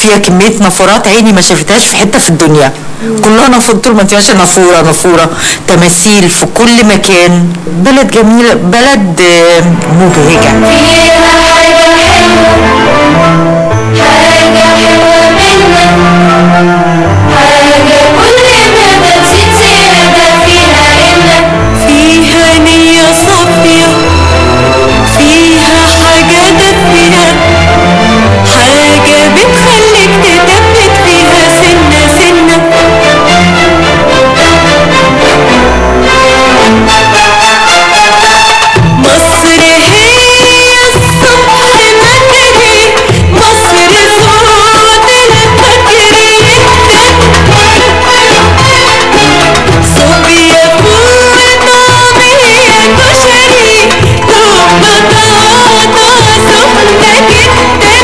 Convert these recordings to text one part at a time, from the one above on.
فيها كميه نافورات عيني ما شافتهاش في حته في الدنيا كلها نافوره طول ما انت ماشيه نافوره نافوره تماثيل في كل مكان بلد جميله بلد آه، مبهجه فيها حاجة حلوة حاجة حلوة منا حاجة كل ما بتزيد زيادة فيها إلا فيها نية صافية فيها حاجة دافية حاجة بتخليك تثبت فيها سنة سنة مصر هي الصبح بدري مصر صوت الفجر يكتب صوبيا فول طعمية كشري دوب بطاطا سخنة جدا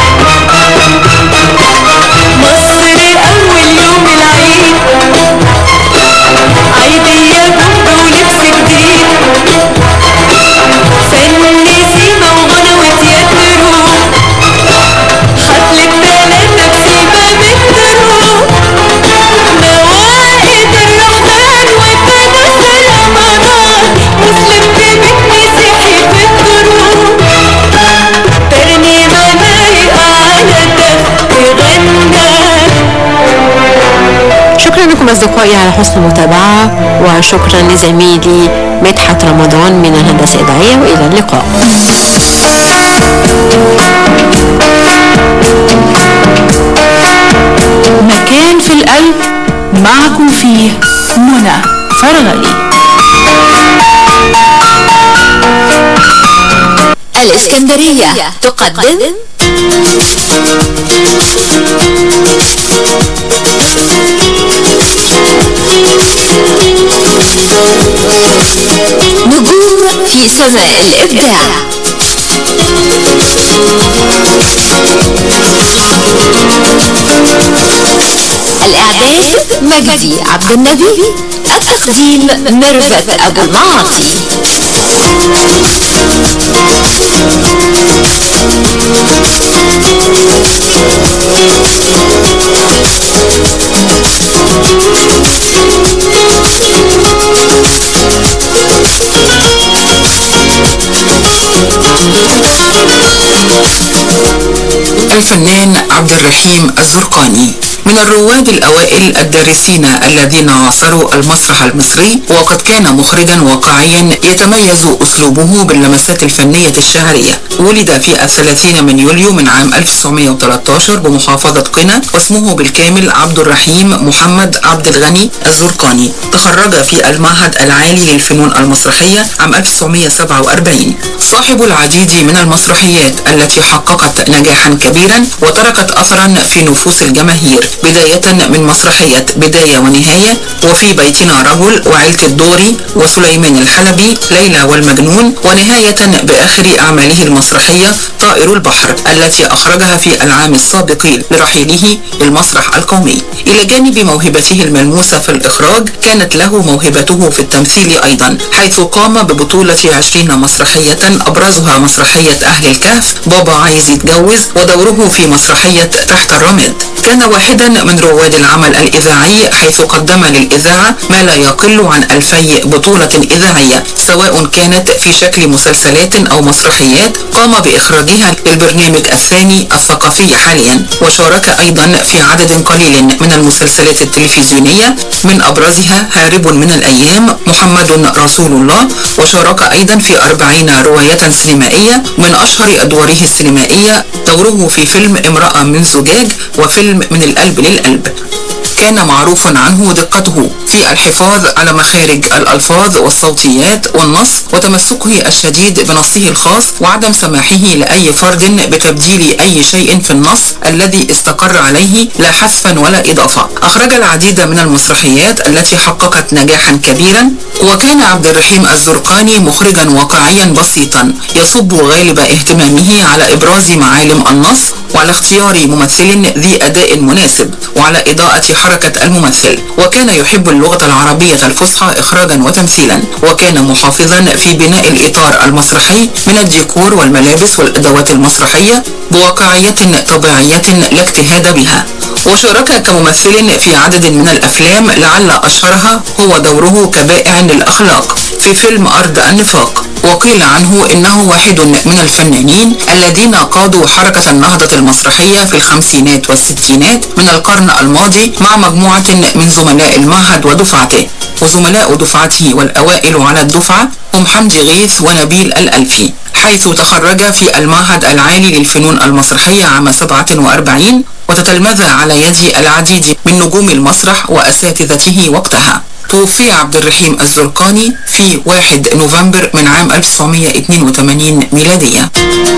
مصر أول يوم العيد عيدية بومب ولبس جديد فن سيما وغنى وتياترو حفلة تلاتة بسيبة مترو موائد الرمضان وفانوس رمضان مسلم في بيت مسيحي في الدروب ترنيمة لايقة على ده تغنى شكرا لكم أصدقائي على حسن المتابعة وشكرا لزميلي مدحت رمضان من الهندسة الإذاعية وإلى اللقاء مكان في القلب معكم فيه منى فرغلي الإسكندرية تقدم نجوم في سماء الإبداع الإعداد مجدي عبد النبي التقديم ميرفت أبو المعاطي الفنان عبد الرحيم الزرقاني من الرواد الأوائل الدارسين الذين عاصروا المسرح المصري وقد كان مخرجا واقعيا يتميز أسلوبه باللمسات الفنية الشعرية ولد في الثلاثين من يوليو من عام 1913 بمحافظة قنا واسمه بالكامل عبد الرحيم محمد عبد الغني الزرقاني تخرج في المعهد العالي للفنون المسرحية عام 1947 صاحب العديد من المسرحيات التي حققت نجاحا كبيرا وتركت أثرا في نفوس الجماهير بداية من مسرحية بداية ونهاية وفي بيتنا رجل وعيلة الدوري وسليمان الحلبي ليلى والمجنون ونهاية بآخر أعماله المسرحية طائر البحر التي أخرجها في العام السابق لرحيله للمسرح القومي إلى جانب موهبته الملموسة في الإخراج كانت له موهبته في التمثيل أيضا حيث قام ببطولة عشرين مسرحية أبرزها مسرحية أهل الكهف بابا عايز يتجوز ودوره في مسرحية تحت الرماد كان واحدا من رواد العمل الإذاعي حيث قدم للإذاعة ما لا يقل عن ألفي بطولة إذاعية سواء كانت في شكل مسلسلات أو مسرحيات قام بإخراجها للبرنامج الثاني الثقافي حاليا وشارك أيضا في عدد قليل من المسلسلات التلفزيونية من أبرزها هارب من الأيام محمد رسول الله وشارك أيضا في أربعين رواية سينمائية من أشهر أدواره السينمائية دوره في فيلم امرأة من زجاج وفيلم من القلب للقلب كان معروفا عنه دقته في الحفاظ على مخارج الألفاظ والصوتيات والنص وتمسكه الشديد بنصه الخاص وعدم سماحه لأي فرد بتبديل أي شيء في النص الذي استقر عليه لا حذفا ولا إضافة أخرج العديد من المسرحيات التي حققت نجاحا كبيرا وكان عبد الرحيم الزرقاني مخرجا واقعيا بسيطا يصب غالب اهتمامه على إبراز معالم النص وعلى اختيار ممثل ذي أداء مناسب وعلى إضاءة حركة الممثل وكان يحب اللغة العربية الفصحى إخراجا وتمثيلا وكان محافظا في بناء الإطار المسرحي من الديكور والملابس والأدوات المسرحية بواقعية طبيعية لا اجتهاد بها وشارك كممثل في عدد من الأفلام لعل أشهرها هو دوره كبائع للأخلاق في فيلم أرض النفاق وقيل عنه إنه واحد من الفنانين الذين قادوا حركة النهضة المسرحية في الخمسينات والستينات من القرن الماضي مع مجموعة من زملاء المعهد ودفعته وزملاء دفعته والأوائل على الدفعة هم حمدي غيث ونبيل الألفي حيث تخرج في المعهد العالي للفنون المسرحية عام 47 وتتلمذ على يد العديد من نجوم المسرح وأساتذته وقتها توفي عبد الرحيم الزرقاني في 1 نوفمبر من عام 1982 ميلادية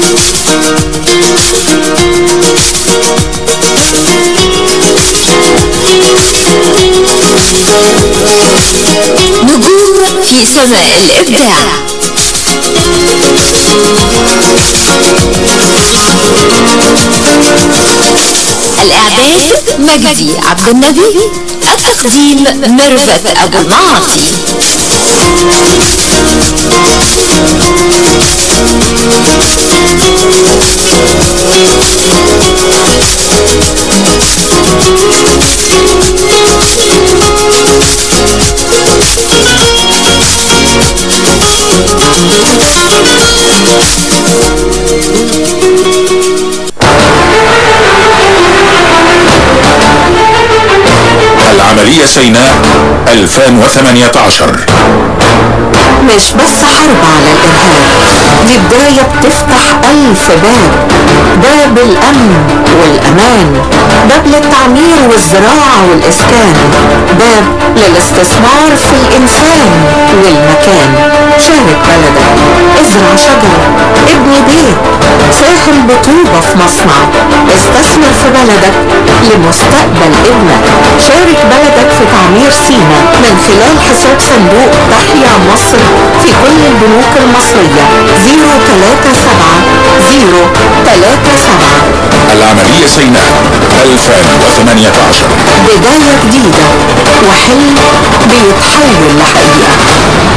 نجوم في سماء الإبداع الإعداد مجدي عبد النبي التقديم ميرفت أبو المعاطي العملية سيناء 2018 مش بس حرب على الإرهاب دي بداية بتفتح ألف باب باب الأمن والأمان باب للتعمير والزراعة والإسكان باب للاستثمار في الإنسان والمكان شارك بلدك ازرع شجرة ابني بيت ساهم بطوبة في مصنع استثمر في بلدك لمستقبل ابنك شارك بلدك في تعمير سينا من خلال حساب صندوق تحيا مصر في كل البنوك المصرية 037 037 العملية سيناء 2018 بداية جديدة وحلم بيتحول لحقيقة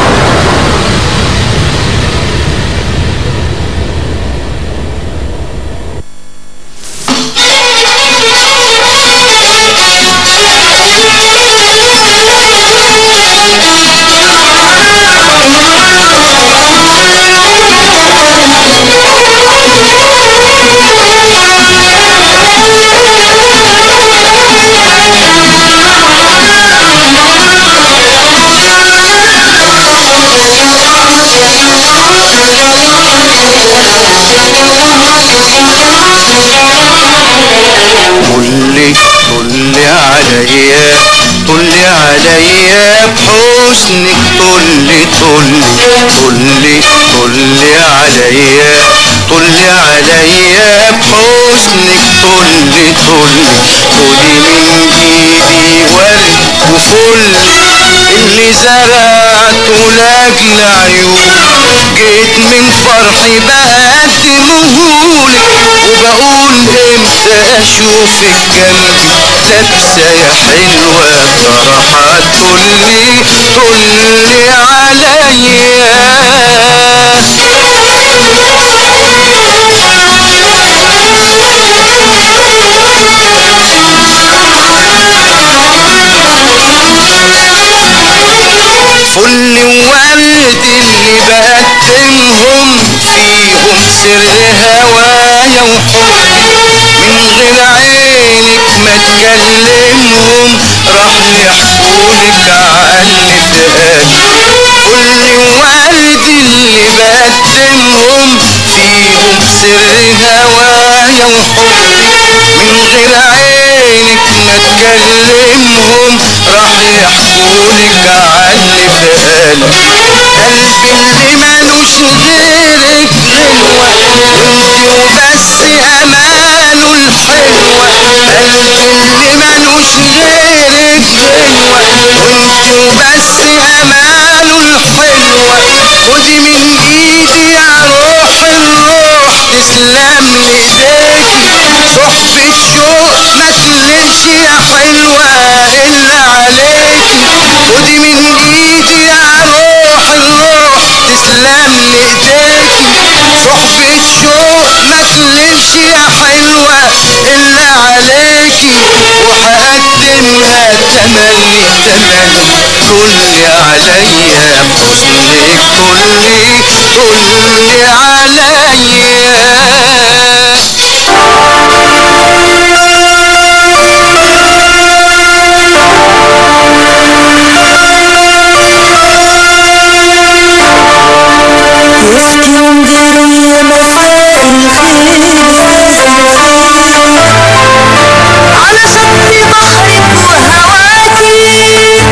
طلي طلي عليا طلي عليا بحسنك طلي طلي طلي طلي عليا طلي عليا بحسنك طلي طلي خدي من ايدي ورد وفل اللي زرعته لاجل عيون جيت من فرحي بقدمهولك وبقول امتى اشوفك جنبي لابسه يا حلوه فرحه تقولي تقولي عليا فل وورد اللي بقدمهم فيهم سر هوايا وحبي من غير عينك ما تكلمهم راح يحكولك عني في قلبي فل وورد اللي بقدمهم فيهم سر هوايا وحبي من غير عينك ما تكلمهم راح يحكولك عني في قلبي قلبي اللي مالوش غيرك غنوة وانت وبس اماله الحلوة قلبي اللي مالوش غيرك غنوة وانت وبس اماله الحلوة خدي من ايدي يا روح الروح تسلم لي ايديكي حلوة إلا عليكي خدي من إيدي يا روح الروح تسلم لإيديكي صحب الشوق ما تلفش يا حلوة إلا عليكي وهقدمها تملي تملي كلي عليا حسنك كلي كلي عليا اسكندرية مساء الخير على شط بحرك وهواكي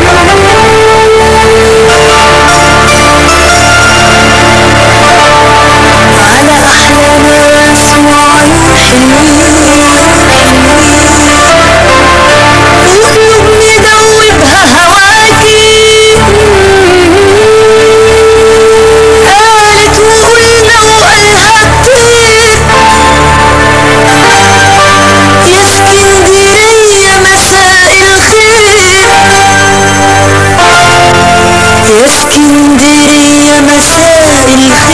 على أحلى ناس وعيون حلوين وقلوب ندوبها هواكي قالت وقلنا وقالها كتير يا اسكندرية مساء الخير يا اسكندرية مساء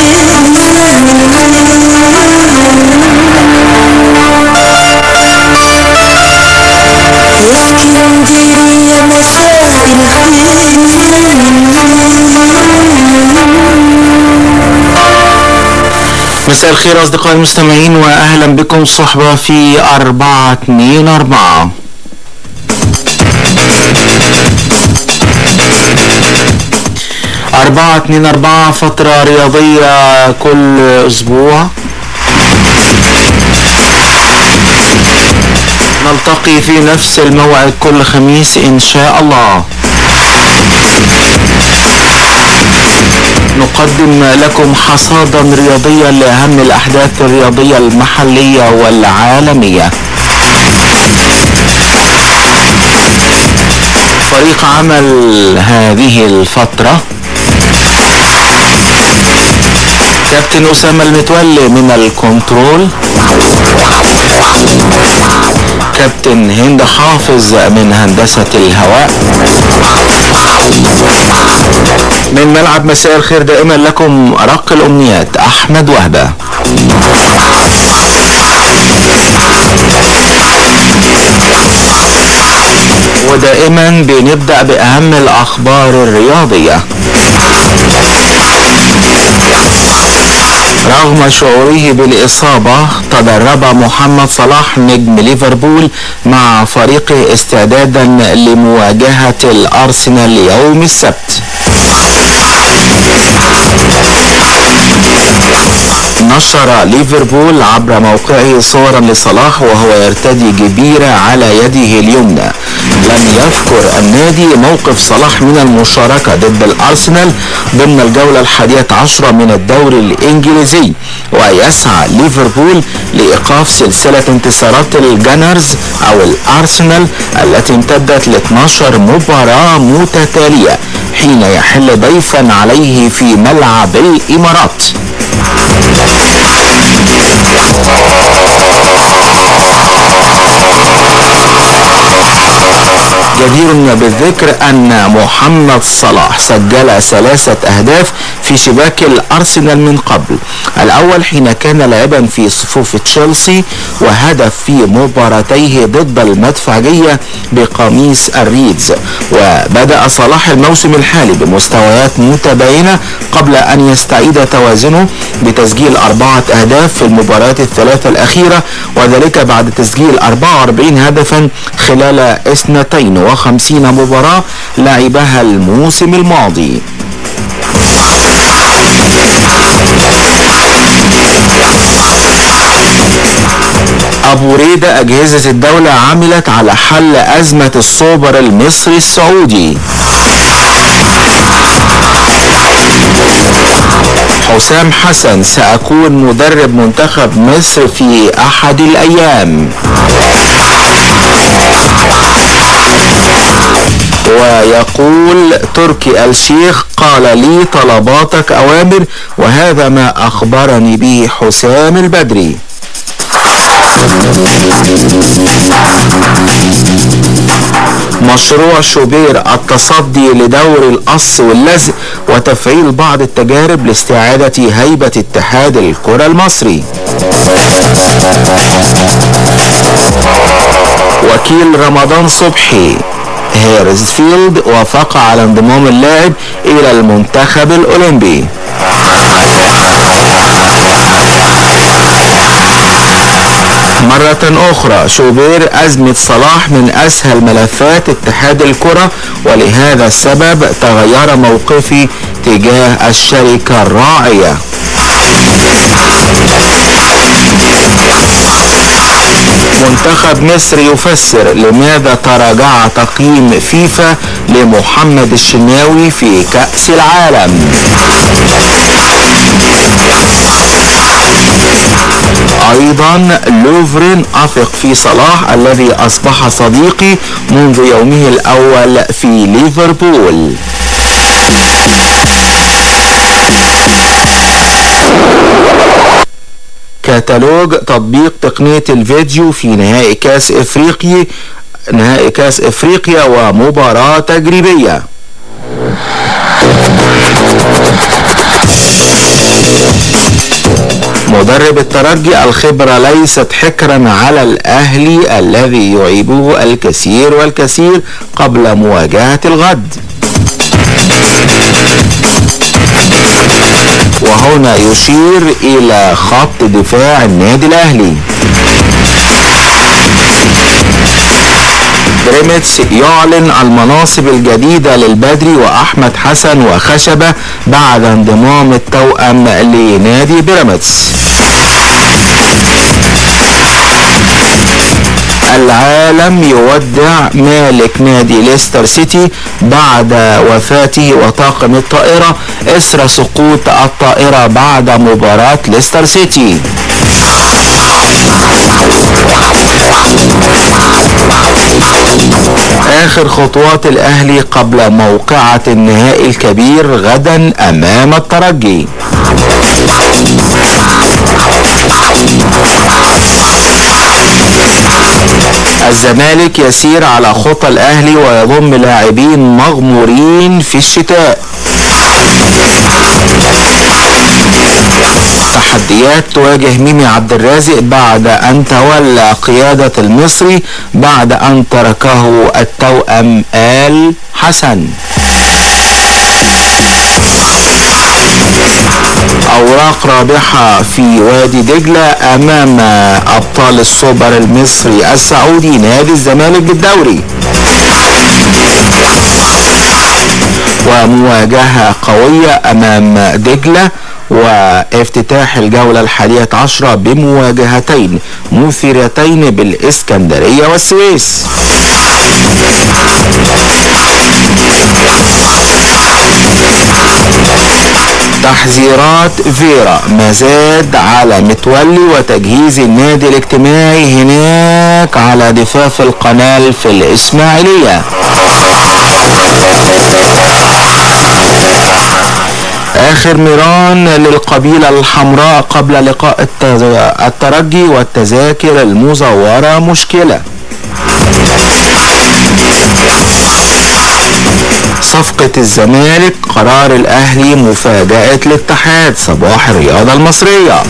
الخير يا اسكندرية مساء مساء الخير أصدقائي المستمعين وأهلا بكم صحبة في أربعة اتنين أربعة أربعة اتنين أربعة فترة رياضية كل أسبوع نلتقي في نفس الموعد كل خميس إن شاء الله نقدم لكم حصادا رياضيا لأهم الأحداث الرياضية المحلية والعالمية فريق عمل هذه الفترة كابتن أسامة المتولي من الكنترول كابتن هند حافظ من هندسة الهواء من ملعب مساء الخير دائما لكم رق الأمنيات أحمد وهبة ودائما بنبدأ بأهم الأخبار الرياضية رغم شعوره بالإصابة تدرب محمد صلاح نجم ليفربول مع فريقه استعدادا لمواجهة الأرسنال يوم السبت نشر ليفربول عبر موقعه صورا لصلاح وهو يرتدي جبيرة على يده اليمنى لم يذكر النادي موقف صلاح من المشاركة ضد الأرسنال ضمن الجولة الحادية عشرة من الدوري الإنجليزي ويسعى ليفربول لإيقاف سلسلة انتصارات الجانرز أو الأرسنال التي امتدت ل 12 مباراة متتالية حين يحل ضيفا عليه في ملعب الإمارات جدير بالذكر أن محمد صلاح سجل ثلاثة أهداف في شباك الأرسنال من قبل الأول حين كان لاعبا في صفوف تشيلسي وهدف في مباراتيه ضد المدفعجية بقميص الريدز وبدأ صلاح الموسم الحالي بمستويات متباينة قبل أن يستعيد توازنه بتسجيل أربعة أهداف في المباريات الثلاثة الأخيرة وذلك بعد تسجيل 44 هدفا خلال 52 مباراة لعبها الموسم الماضي أبو ريدة أجهزة الدولة عملت على حل أزمة السوبر المصري السعودي حسام حسن سأكون مدرب منتخب مصر في أحد الأيام ويقول تركي الشيخ قال لي طلباتك أوامر وهذا ما أخبرني به حسام البدري مشروع شوبير التصدي لدور القص واللزق وتفعيل بعض التجارب لاستعادة هيبة اتحاد الكرة المصري وكيل رمضان صبحي هيرزفيلد وافق على انضمام اللاعب الى المنتخب الاولمبي مرة أخرى شوبير أزمة صلاح من أسهل ملفات اتحاد الكرة ولهذا السبب تغير موقفي تجاه الشركة الراعية منتخب مصر يفسر لماذا تراجع تقييم فيفا لمحمد الشناوي في كأس العالم ايضا لوفرين اثق في صلاح الذي اصبح صديقي منذ يومه الاول في ليفربول كتالوج تطبيق تقنية الفيديو في نهائي كاس افريقيا نهائي كاس افريقيا ومباراة تجريبية مدرب الترجي الخبرة ليست حكرا على الأهلي الذي يعيبه الكثير والكثير قبل مواجهة الغد وهنا يشير إلى خط دفاع النادي الأهلي بريمتس يعلن المناصب الجديدة للبدري وأحمد حسن وخشبة بعد انضمام التوأم لنادي بيراميدز العالم يودع مالك نادي ليستر سيتي بعد وفاته وطاقم الطائرة إثر سقوط الطائرة بعد مباراة ليستر سيتي آخر خطوات الأهلي قبل موقعة النهائي الكبير غدا أمام الترجي الزمالك يسير على خطى الأهلي ويضم لاعبين مغمورين في الشتاء تحديات تواجه ميمي عبد الرازق بعد أن تولى قيادة المصري بعد أن تركه التوأم آل حسن أوراق رابحة في وادي دجلة أمام أبطال السوبر المصري السعودي نادي الزمالك بالدوري ومواجهة قوية أمام دجلة وافتتاح الجولة الحادية عشرة بمواجهتين مثيرتين بالإسكندرية والسويس تحذيرات فيرا مزاد على متولي وتجهيز النادي الاجتماعي هناك على ضفاف القناة في الإسماعيلية آخر ميران للقبيلة الحمراء قبل لقاء التز- الترجي والتذاكر المزورة مشكلة صفقة الزمالك قرار الأهلي مفاجأة الاتحاد صباح الرياضة المصرية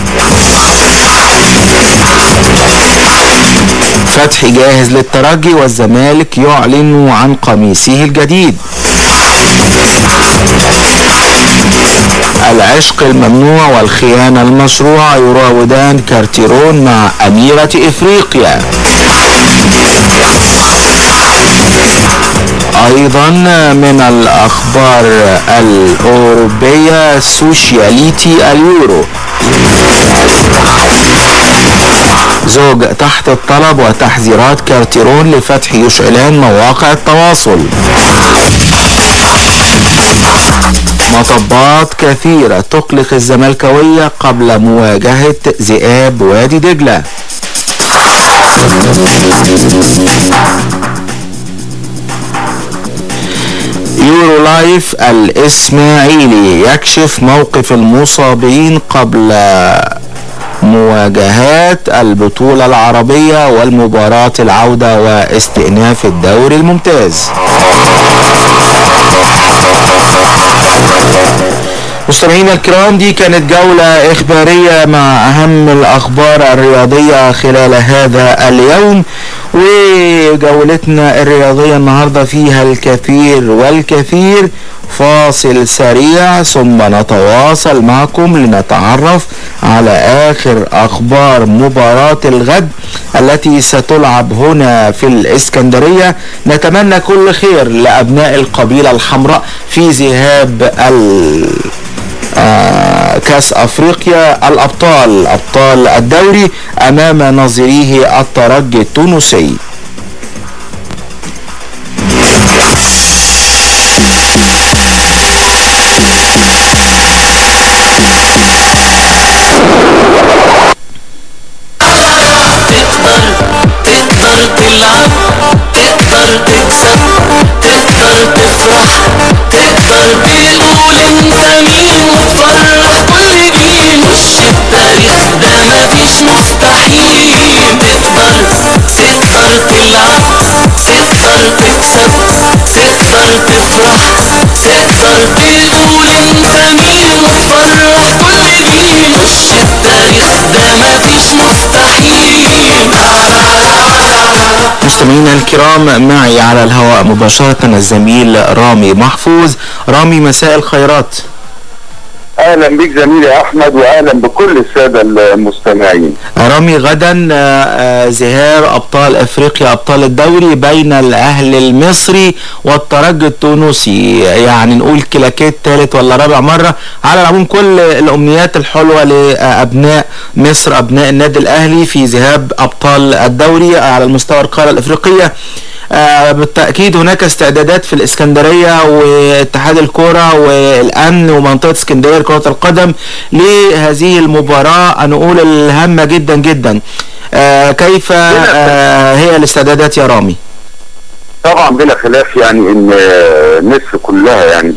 فتحي جاهز للترجي والزمالك يعلن عن قميصه الجديد العشق الممنوع والخيانة المشروعة يراودان كارتيرون مع أميرة إفريقيا أيضا من الأخبار الأوروبية سوشياليتي اليورو زوج تحت الطلب وتحذيرات كارتيرون لفتح يشعلان مواقع التواصل مطبات كثيرة تقلق الزملكاوية قبل مواجهة ذئاب وادي دجلة يورو لايف الإسماعيلي يكشف موقف المصابين قبل مواجهات البطولة العربية والمباراة العودة واستئناف الدوري الممتاز مستمعينا الكرام دي كانت جولة إخبارية مع أهم الأخبار الرياضية خلال هذا اليوم وجولتنا الرياضية النهاردة فيها الكثير والكثير فاصل سريع ثم نتواصل معكم لنتعرف على آخر أخبار مباراة الغد التي ستلعب هنا في الإسكندرية نتمنى كل خير لأبناء القبيلة الحمراء في ذهاب ال آه، كاس افريقيا الابطال ابطال الدوري امام نظيريه الترجي التونسي تقدر تلعب تقدر تكسب تقدر تفرح تقدر تقول انت مين وتفرح كل جيل وش التاريخ ده مفيش مستحيل تقدر تقدر تلعب تقدر تكسب تقدر تفرح تقدر تقول انت مين وتفرح كل جيل وش التاريخ ده مفيش مستحيل مستمعينا الكرام معي على الهواء مباشرة الزميل رامي محفوظ رامي مساء الخيرات اهلا بيك زميلي احمد واهلا بكل الساده المستمعين رامي غدا آه، آه، ذهاب ابطال افريقيا ابطال الدوري بين الاهلي المصري والترجي التونسي يعني نقول كلاكيت ثالث ولا رابع مره على العموم كل الامنيات الحلوه لابناء مصر ابناء النادي الاهلي في ذهاب ابطال الدوري على المستوى القاره الافريقيه آه، بالتأكيد هناك استعدادات في الإسكندرية واتحاد الكرة والأمن ومنطقة اسكندرية لكرة القدم لهذه المباراة نقول الهامة جدا جدا آه، كيف آه، هي الاستعدادات يا رامي؟ طبعا بلا خلاف يعني ان مصر كلها يعني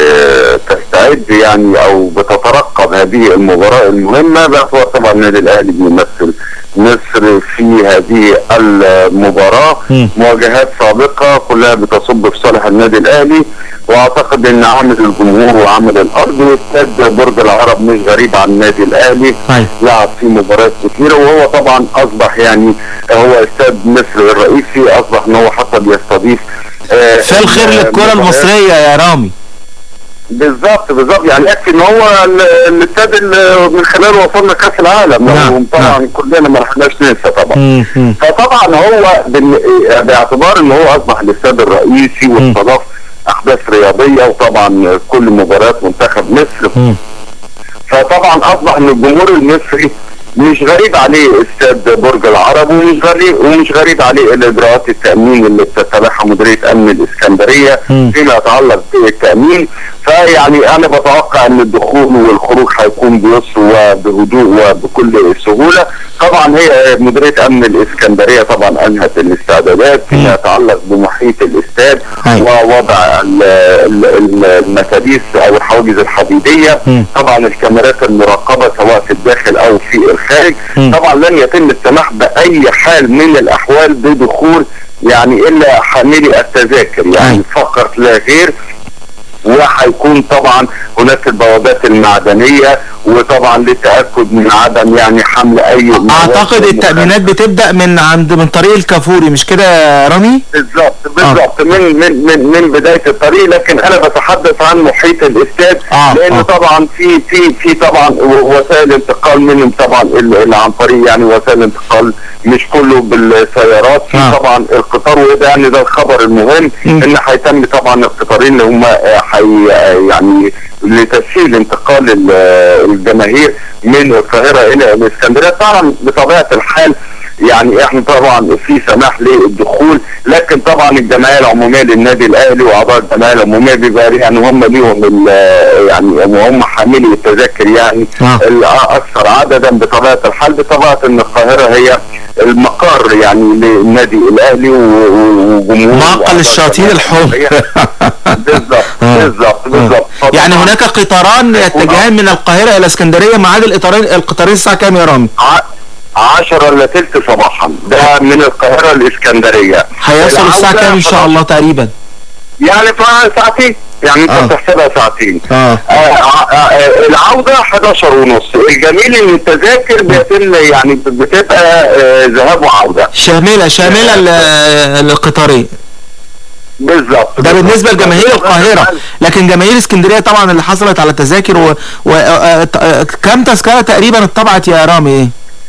بتستعد يعني او بتترقب هذه المباراه المهمه باعتبار طبعا النادي الاهلي بيمثل مصر في هذه المباراه مواجهات سابقه كلها بتصب في صالح النادي الاهلي واعتقد ان عامل الجمهور وعامل الارض واستاد برج العرب مش غريب عن النادي الاهلي لعب فيه مباريات كثيره وهو طبعا اصبح يعني هو استاد مصر الرئيسي اصبح ان هو حتى بيستضيف آه، في الخير للكرة مباريات المصرية يا رامي بالظبط بالظبط يعني يكفي ان هو ال- الاستاد اللي من خلاله وصلنا كاس العالم نعم، طبعا كلنا ما رحناش ننسى طبعا فطبعا هو بال- باعتبار ان هو اصبح الاستاد الرئيسي واستضاف احداث رياضيه وطبعا كل مباريات منتخب مصر فطبعا اصبح ان الجمهور المصري مش غريب عليه استاد برج العرب ومش غريب ومش غريب عليه الاجراءات التامين اللي بتتبعها مديريه امن الاسكندريه فيما يتعلق بالتامين فيعني انا بتوقع ان الدخول والخروج هيكون بيسر وبهدوء وبكل سهوله طبعا هي مديريه امن الاسكندريه طبعا انهت الاستعدادات فيما يتعلق بمحيط الاستاد ووضع ال- ال- ال- المساديس او الحواجز الحديديه طبعا الكاميرات المراقبه سواء في الداخل او في الخارج طبعا لن يتم السماح باي حال من الاحوال بدخول يعني الا حاملي التذاكر يعني فقط لا غير وهيكون طبعا هناك البوابات المعدنيه وطبعا للتاكد من عدم يعني حمل اي اعتقد التأمينات بتبدأ من عند من طريق الكافوري مش كده يا رامي؟ بالظبط بالظبط من من من من بدايه الطريق لكن انا بتحدث عن محيط الاستاد آه، لان آه. طبعا في في في طبعا وسائل انتقال منهم طبعا اللي اللي عن طريق يعني وسائل انتقال مش كله بالسيارات في آه. طبعا القطار وده يعني ده الخبر المهم ان هيتم طبعا القطارين اللي هم آه، حي آه، يعني لتسهيل انتقال ال- الجماهير من القاهره الى الاسكندريه طبعا بطبيعه الحال يعني احنا طبعا في سماح للدخول لكن طبعا الجمعيه العموميه للنادي الاهلي واعضاء الجمعيه العموميه بيبقى يعني هم ليهم ال- يعني وهم حاملي التذاكر يعني الاكثر عددا بطبيعه الحال بطبيعه ان القاهره هي المقر يعني للنادي الاهلي و- و- وجمهور معقل الشياطين الحمر بالظبط بالظبط بالظبط يعني هناك قطاران يتجهان من القاهره الى اسكندريه ما عدا القطارين القطارين الساعه كام يا رامي؟ 10 الا تلت صباحا ده من القاهره الاسكندريه هيوصل الساعه العودة كام ان شاء الله تقريبا؟ يعني ف- ساعتين يعني انت آه. بتحسبها ساعتين اه آه آه آه العودة 11 ونص الجميل ان التذاكر بيتم يعني بتبقى آه ذهاب وعودة شامله شامله ال- القطارين بالظبط ده بالنسبه لجماهير القاهره لكن جماهير اسكندريه طبعا اللي حصلت على التذاكر و... و... آه، آه، كم تذكره تقريبا اتطبعت يا رامي ايه؟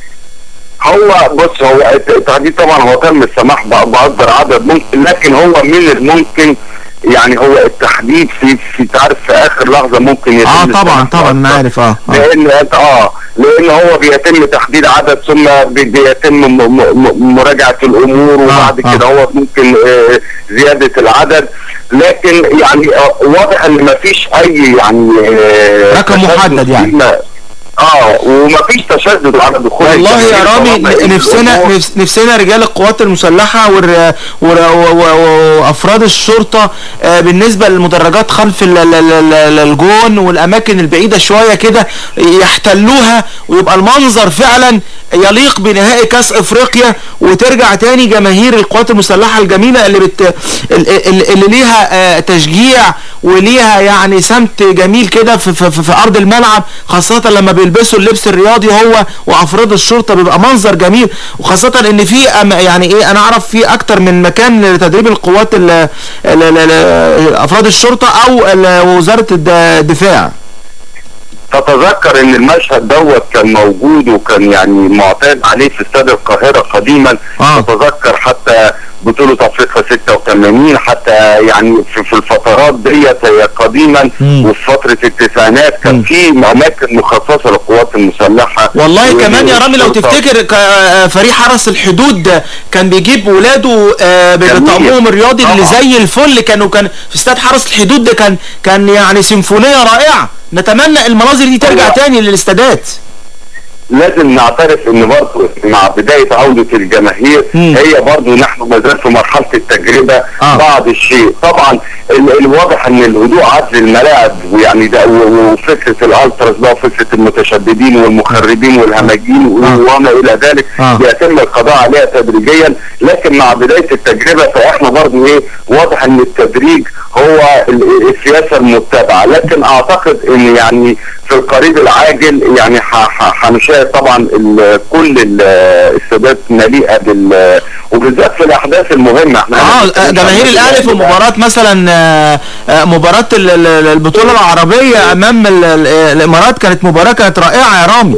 هو بص هو الت- التحديد طبعا هو تم السماح ب- باكبر عدد ممكن لكن هو من الممكن يعني هو التحديد في في تعرف في اخر لحظه ممكن يتم اه طبعا السماح طبعا انا عارف اه آه. لان أنت- اه لان هو بيتم تحديد عدد ثم بي- بيتم م- م- م- مراجعه الامور وبعد آه. كده هو ممكن آه، زياده العدد لكن يعني آه، واضح ان ما فيش اي يعني آه، رقم تشدد محدد يعني. فيما- اه وما فيش تشدد على دخول والله يا الجماهير رامي طالما إن نفسنا الأمور- نفس- نفسنا رجال القوات المسلحه والر- ور- و- و- وافراد الشرطه آه، بالنسبه للمدرجات خلف ال- ال- ال- ال- الجون والاماكن البعيده شويه كده يحتلوها ويبقى المنظر فعلا يليق بنهائي كاس افريقيا وترجع تاني جماهير القوات المسلحه الجميله اللي بت ال- ال- اللي ليها آه، تشجيع وليها يعني سمت جميل كده في, في, في, في ارض الملعب خاصه لما بيلبسوا اللبس الرياضي هو وافراد الشرطه بيبقى منظر جميل وخاصه ان في أم- يعني ايه انا اعرف في اكتر من مكان لتدريب القوات ال- ال- ال- ال- افراد الشرطه او ال- وزاره الد- الدفاع تتذكر ان المشهد دوت كان موجود وكان يعني معتاد عليه في استاد القاهره قديما آه. تتذكر حتى بطولة افريقيا 86 حتى يعني في, في الفترات ديت هي قديما مم. وفي فترة التسعينات كان في اماكن مخصصة للقوات المسلحة والله و- كمان يا رامي لو والشرطة. تفتكر ك- آه، فريق حرس الحدود كان بيجيب ولاده آه، جميل. بطقمهم الرياضي اللي طبعا. زي الفل كانوا كان في استاد حرس الحدود ده كان كان يعني سيمفونيه رائعه نتمنى المناظر دي ترجع هو- تاني للاستادات لازم نعترف ان برضه مع بدايه عوده الجماهير مم. هي برضه نحن ما زال في مرحله التجربه آه. بعض الشيء طبعا ال- الواضح ان الهدوء عزل الملاعب ويعني ده و- وفكره الالتراس بقى وفكره المتشددين والمخربين والهمجين و- آه. وما الى ذلك آه. يتم القضاء عليها تدريجيا لكن مع بدايه التجربه فاحنا برضه ايه واضح ان التدريج هو ال- السياسه المتبعه لكن اعتقد ان يعني في القريب العاجل يعني ح- ح- هنشاهد طبعا ال- كل ال- السادات مليئه بال وبالذات في الاحداث المهمه احنا اه جماهير الاهلي في مباراه مثلا آه، آه، مباراه ال- ال- البطوله العربيه امام ال- ال- الامارات كانت مباراه كانت رائعه يا رامي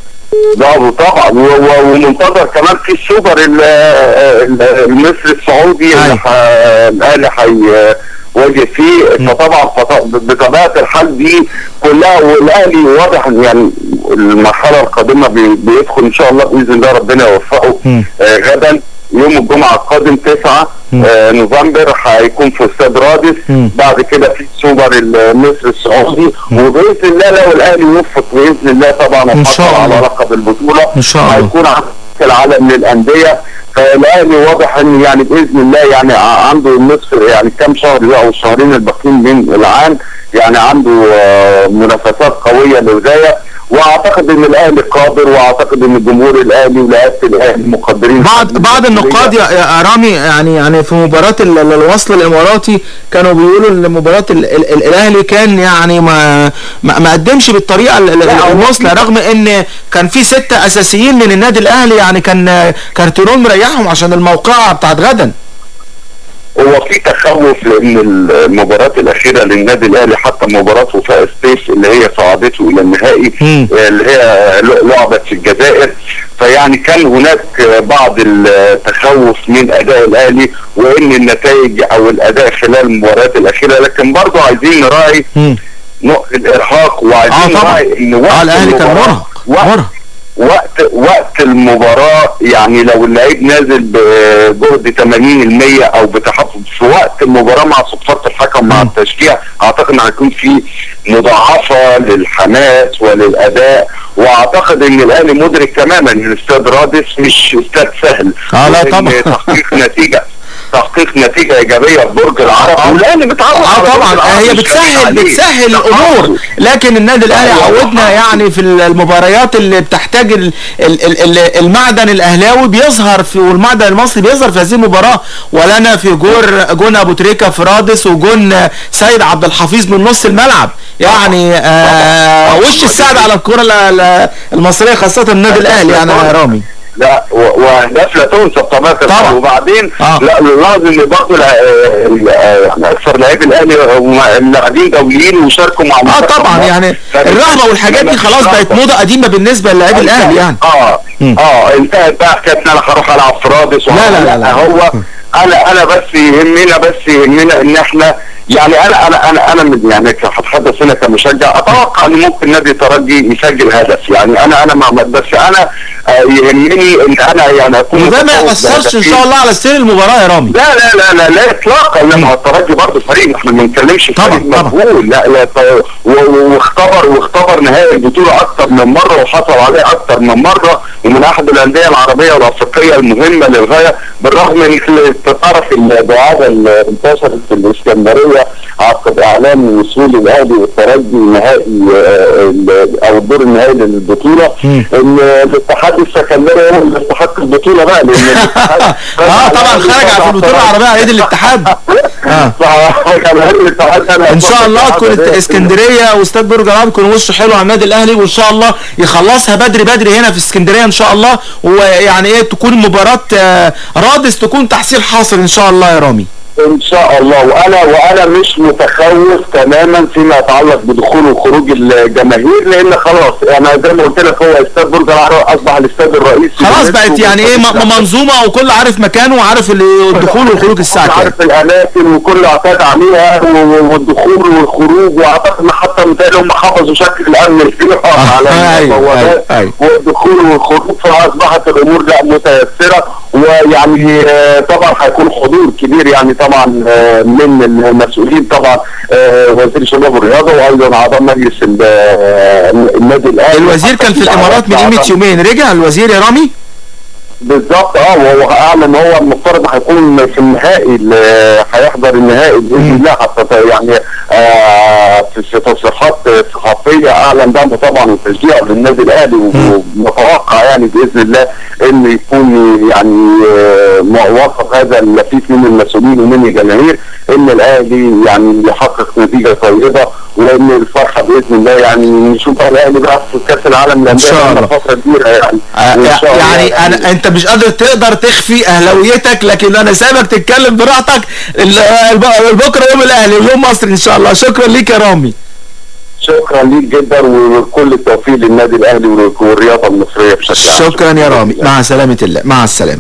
ده طبعا و- و- ومنتظر كمان في السوبر ال- ال- المصري السعودي اللي أيوة. ح- الاهلي هيواجه فيه فطبعا فط- بطبيعه الحال دي كلها والاهلي واضح إن يعني المرحله القادمه بي- بيدخل ان شاء الله باذن الله ربنا يوفقه مم. آه، غدا يوم الجمعه القادم 9 مم. آه، نوفمبر هيكون في استاد رادس مم. بعد كده في سوبر المصري السعودي وباذن الله لو الاهلي يوفق باذن الله طبعا إن شاء وحصل على الله. لقب البطوله إن شاء الله. هيكون على كأس العالم للانديه فالاهلي واضح ان يعني باذن الله يعني ع- عنده النصف يعني كام شهر ده او الشهرين الباقيين من العام يعني عنده آه، منافسات قويه للغايه واعتقد ان الاهلي قادر واعتقد ان الجمهور الاهلي ولاعيبه الاهلي مقدرين بعض بعض النقاد يا يا رامي يعني يعني في مباراه ال- ال- الوصل الاماراتي كانوا بيقولوا ان مباراه ال- ال- ال- الاهلي كان يعني ما ما ما قدمش بالطريقه ال- ال- المثلى رغم ان كان في سته اساسيين من النادي الاهلي يعني كان كارتيرون مريحهم عشان الموقعه بتاعت غدا هو في تخوف لان المباراه الاخيره للنادي الاهلي حتى مباراه وفاء ستيف اللي هي صعدته الى النهائي مم. اللي هي لعبت في الجزائر فيعني كان هناك بعض التخوف من اداء الاهلي وان النتائج او الاداء خلال المباريات الاخيره لكن برضه عايزين نراعي مم. نقطه الارهاق اه وعايزين طبعا نراعي ان وقت اه الاهلي كان المباراة- مرهق وقت مرهق وقت وقت المباراة يعني لو اللعيب نازل بجهد 80% او بتحفظ في وقت المباراة مع صفارة الحكم مع مم. التشجيع اعتقد ان هيكون في مضاعفة للحماس وللاداء واعتقد ان الاهلي مدرك تماما ان استاد رادس مش استاد سهل آه، لا وإن طبعا. تحقيق نتيجة تحقيق تحقيق نتيجه ايجابيه في برج العرب والاهلي متعود اه على برج طبعا العرب هي مش بتسهل عليه. بتسهل ده الامور حظه. لكن النادي الاهلي أيوة. عودنا يعني في المباريات اللي بتحتاج ال- ال- ال- ال- المعدن الاهلاوي بيظهر في والمعدن المصري بيظهر في هذه المباراه ولنا في جور جون ابو تريكه في رادس وجون سيد عبد الحفيظ من نص الملعب يعني آه وش السعد على الكره ال- ال- المصريه خاصه النادي الاهلي يعني يا رامي لا و- واهداف لا تنسى طبعا طبعا. وبعدين آه. لا لازم ان برضه الع- ال- آه، يعني اكثر لاعبي الاهلي هم اللاعبين دوليين وشاركوا مع اه منتخب طبعا مصر. يعني فبالتالي الرهبه والحاجات دي خلاص بقت رهبة. موضه قديمه بالنسبه للاعبي الاهلي يعني اه مم. اه انتهت بقى حكايه ان انا هروح العب في رادس لا، لا، لا، لا. هو انا انا بس يهمنا بس يهمنا ان احنا يعني انا انا انا انا من يعني هتحدث هنا كمشجع اتوقع ان ممكن نادي الترجي يسجل هدف يعني انا انا مع بس انا آه، يهمني ان انا يعني اكون وده ما متفوق ياثرش ان بهدفين. شاء الله على سير المباراه يا رامي لا لا لا لا لا اطلاقا لا ما هو الترجي برضه فريق احنا ما بنتكلمش في طبعا، فريق طبعا. مجهول لا لا ط- و- و- واختبر واختبر نهائي البطوله اكتر من مره وحصل عليه اكتر من مره ومن احد الانديه العربيه والافريقيه المهمه للغايه بالرغم من ال- تعرف الدعابه اللي انتشرت في الاسكندريه عقب اعلان وصول الاهلي والترجي نهائي آه، ال- او الدور النهائي للبطوله مم. ان الاتحاد السكندري هو اللي استحق البطوله بقى لان الاتحاد اه طبعا خرج في البطوله العربيه على يد الاتحاد اه ان شاء الله تكون الت- اسكندريه واستاد برج العرب يكون وشه حلو على النادي الاهلي وان شاء الله يخلصها بدري بدري هنا في اسكندريه ان شاء الله ويعني ايه تكون مباراه آه، رادس تكون تحصيل حاصل ان شاء الله يا رامي ان شاء الله وانا وانا مش متخوف تماما فيما يتعلق بدخول وخروج الجماهير لان خلاص انا زي ما قلت لك هو استاد برج العرب اصبح الاستاد الرئيسي خلاص بقت يعني ايه م- منظومه وكل عارف مكانه وعارف اللي- الدخول والخروج الساعه كام عارف الاماكن وكل اعتاد عليها و- والدخول والخروج واعتقد ان حتى متهيألي هم حفظوا شكل الامن فيها على أيوة، البوابات أيوة، أيوة. والدخول والخروج فاصبحت الامور لا متيسره ويعني آه، طبعا هيكون حضور كبير يعني طبعا آه، من المسؤولين طبعا آه، وزير الشباب والرياضه وايضا اعضاء مجلس ال- آه، النادي الاهلي الوزير كان في الامارات من قيمه يومين رجع الوزير يا رامي بالظبط اه وهو اعلن هو المفترض هيكون في النهائي اللي هيحضر النهائي باذن الله حتى يعني آه في في تصريحات صحفيه اعلن دعمه طبعا وتشجيعه للنادي الاهلي ونتوقع يعني باذن الله ان يكون يعني آه موافق هذا اللفيف من المسؤولين ومن الجماهير ان الاهلي يعني يحقق نتيجه طيبه وان الفرحه باذن الله يعني نشوف بقى الاهلي بقى في كاس العالم للانديه شاء الله. فتره كبيره يعني آه، وإن شاء الله يعني انا انت مش قادر تقدر تخفي اهلاويتك لكن انا سايبك تتكلم براحتك ال- الب- بكره يوم الاهلي ويوم مصر ان شاء الله شكرا ليك يا رامي شكرا ليك جدا وكل التوفيق للنادي الاهلي والرياضه المصريه بشكل عام شكرا يا رامي مع سلامه الله مع السلامه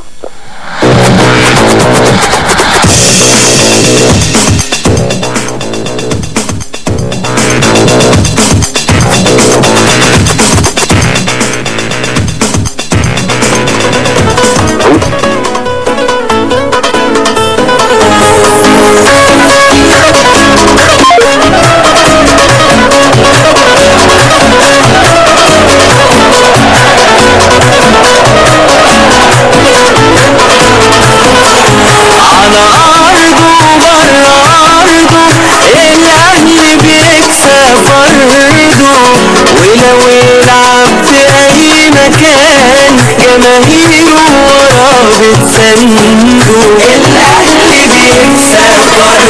على أرضه وبره أرضه الأهلي بيكسب فرده ولو يلعب في أي مكان جماهيره وراه بتسنده الأهلي بيكسب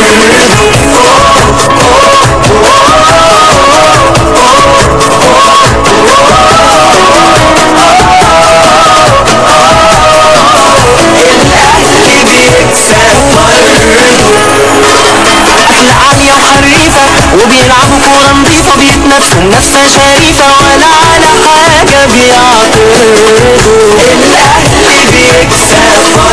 الأهلي بيكسب رحلة عالية وحريفة وبيلعبوا كورة نظيفة بيتنافسوا منافسة شريفة ولا على حاجة بيعترضوا الأهلي بيكسب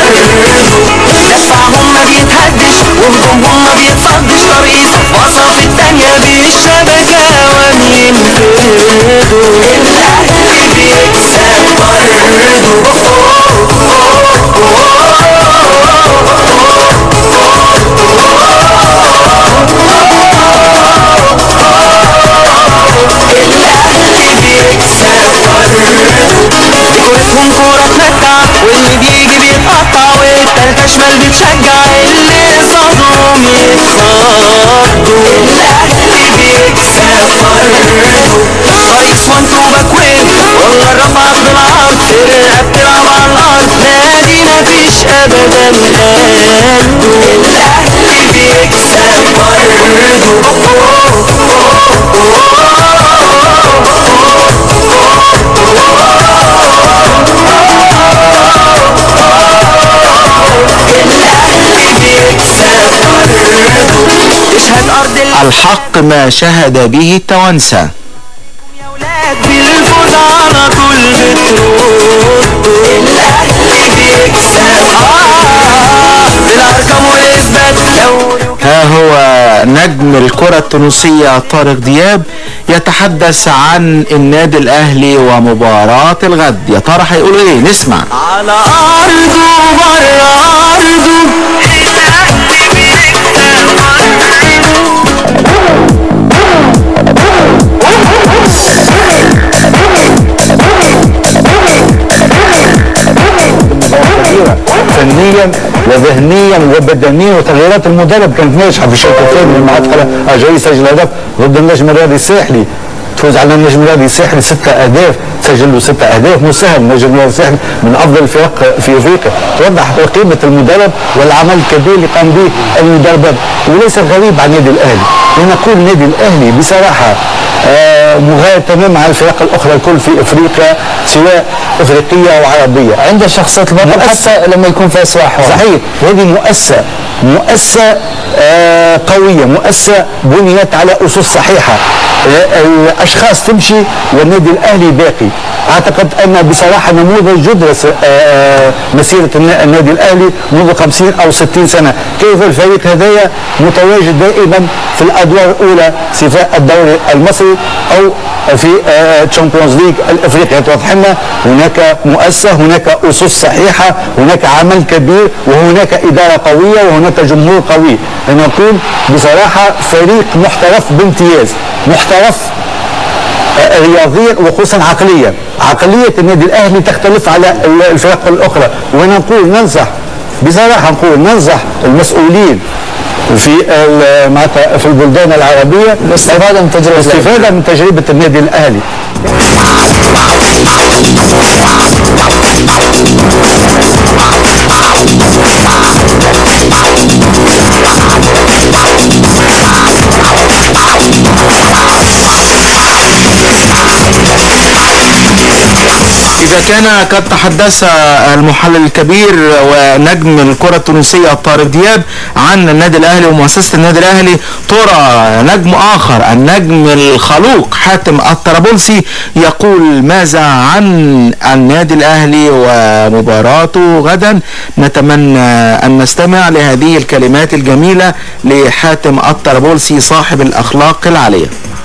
دفعهم ما بيتهدش وهجومهم ما بيتصدش ترقيصة باصة في التانية بالشبكة ومين فردوا الأهلي بيكسب الأهلي بيكسب ديكورتهم كورة تمتع واللي بيجي بيتقطع والتالتة شمال بتشجع ابدا قالوا الاهلي بيكسب تشهد ارض الحق ما شهد به التوانسة الولاد بالفوز على طول بترد الاهلي بيكسب آه بالارقام والاثبات دوري ها هو نجم الكرة التونسية طارق دياب يتحدث عن النادي الأهلي ومباراة الغد يا ترى هيقولوا ايه نسمع على ارضه بره ارضه الاهلي بيكسب فنيا وذهنيا وبدنيا وتغييرات المدرب كانت ناجحه في الشوط الثاني لما ادخل اجاي يسجل هدف ضد النجم الرياضي الساحلي تفوز على النجم الرياضي الساحلي ستة اهداف سجل له ستة اهداف مو سهل النجم الرياضي الساحلي من افضل الفرق في افريقيا توضح قيمه المدرب والعمل الكبير اللي قام به المدرب وليس غريب عن النادي الاهلي لنقول النادي الاهلي بصراحه آه، مغاير تماما على الفرق الاخرى الكل في افريقيا سواء افريقيه او عربيه عند الشخصيات البطل حتى لما يكون فيها صلاح صحيح هذه مؤسسه مؤسسه آه، قويه مؤسسه بنيت على اسس صحيحه آه، الاشخاص تمشي والنادي الاهلي باقي اعتقد ان بصراحه نموذج يدرس آه، آه، مسيره النا- النادي الاهلي منذ 50 او 60 سنه كيف الفريق هذايا متواجد دائما في الادوار الاولى سواء الدوري المصري او في تشامبيونز ليج الافريقي توضح لنا هناك مؤسسه هناك اسس صحيحه هناك عمل كبير وهناك اداره قويه وهناك جمهور قوي انا اقول بصراحه فريق محترف بامتياز محترف آه، رياضيا وخصوصا عقليا عقلية النادي الأهلي تختلف على ال- الفرق الأخرى وأنا نقول ننصح بصراحة نقول ننصح المسؤولين في ال- معناتها في البلدان العربية الاستفادة من تجربة الاستفادة من تجربة النادي الأهلي إذا كان قد تحدث المحلل الكبير ونجم الكرة التونسية طارق دياب عن النادي الأهلي ومؤسسة النادي الأهلي ترى نجم آخر النجم الخلوق حاتم الطرابلسي يقول ماذا عن النادي الأهلي ومباراته غدا نتمنى أن نستمع لهذه الكلمات الجميلة لحاتم الطرابلسي صاحب الأخلاق العالية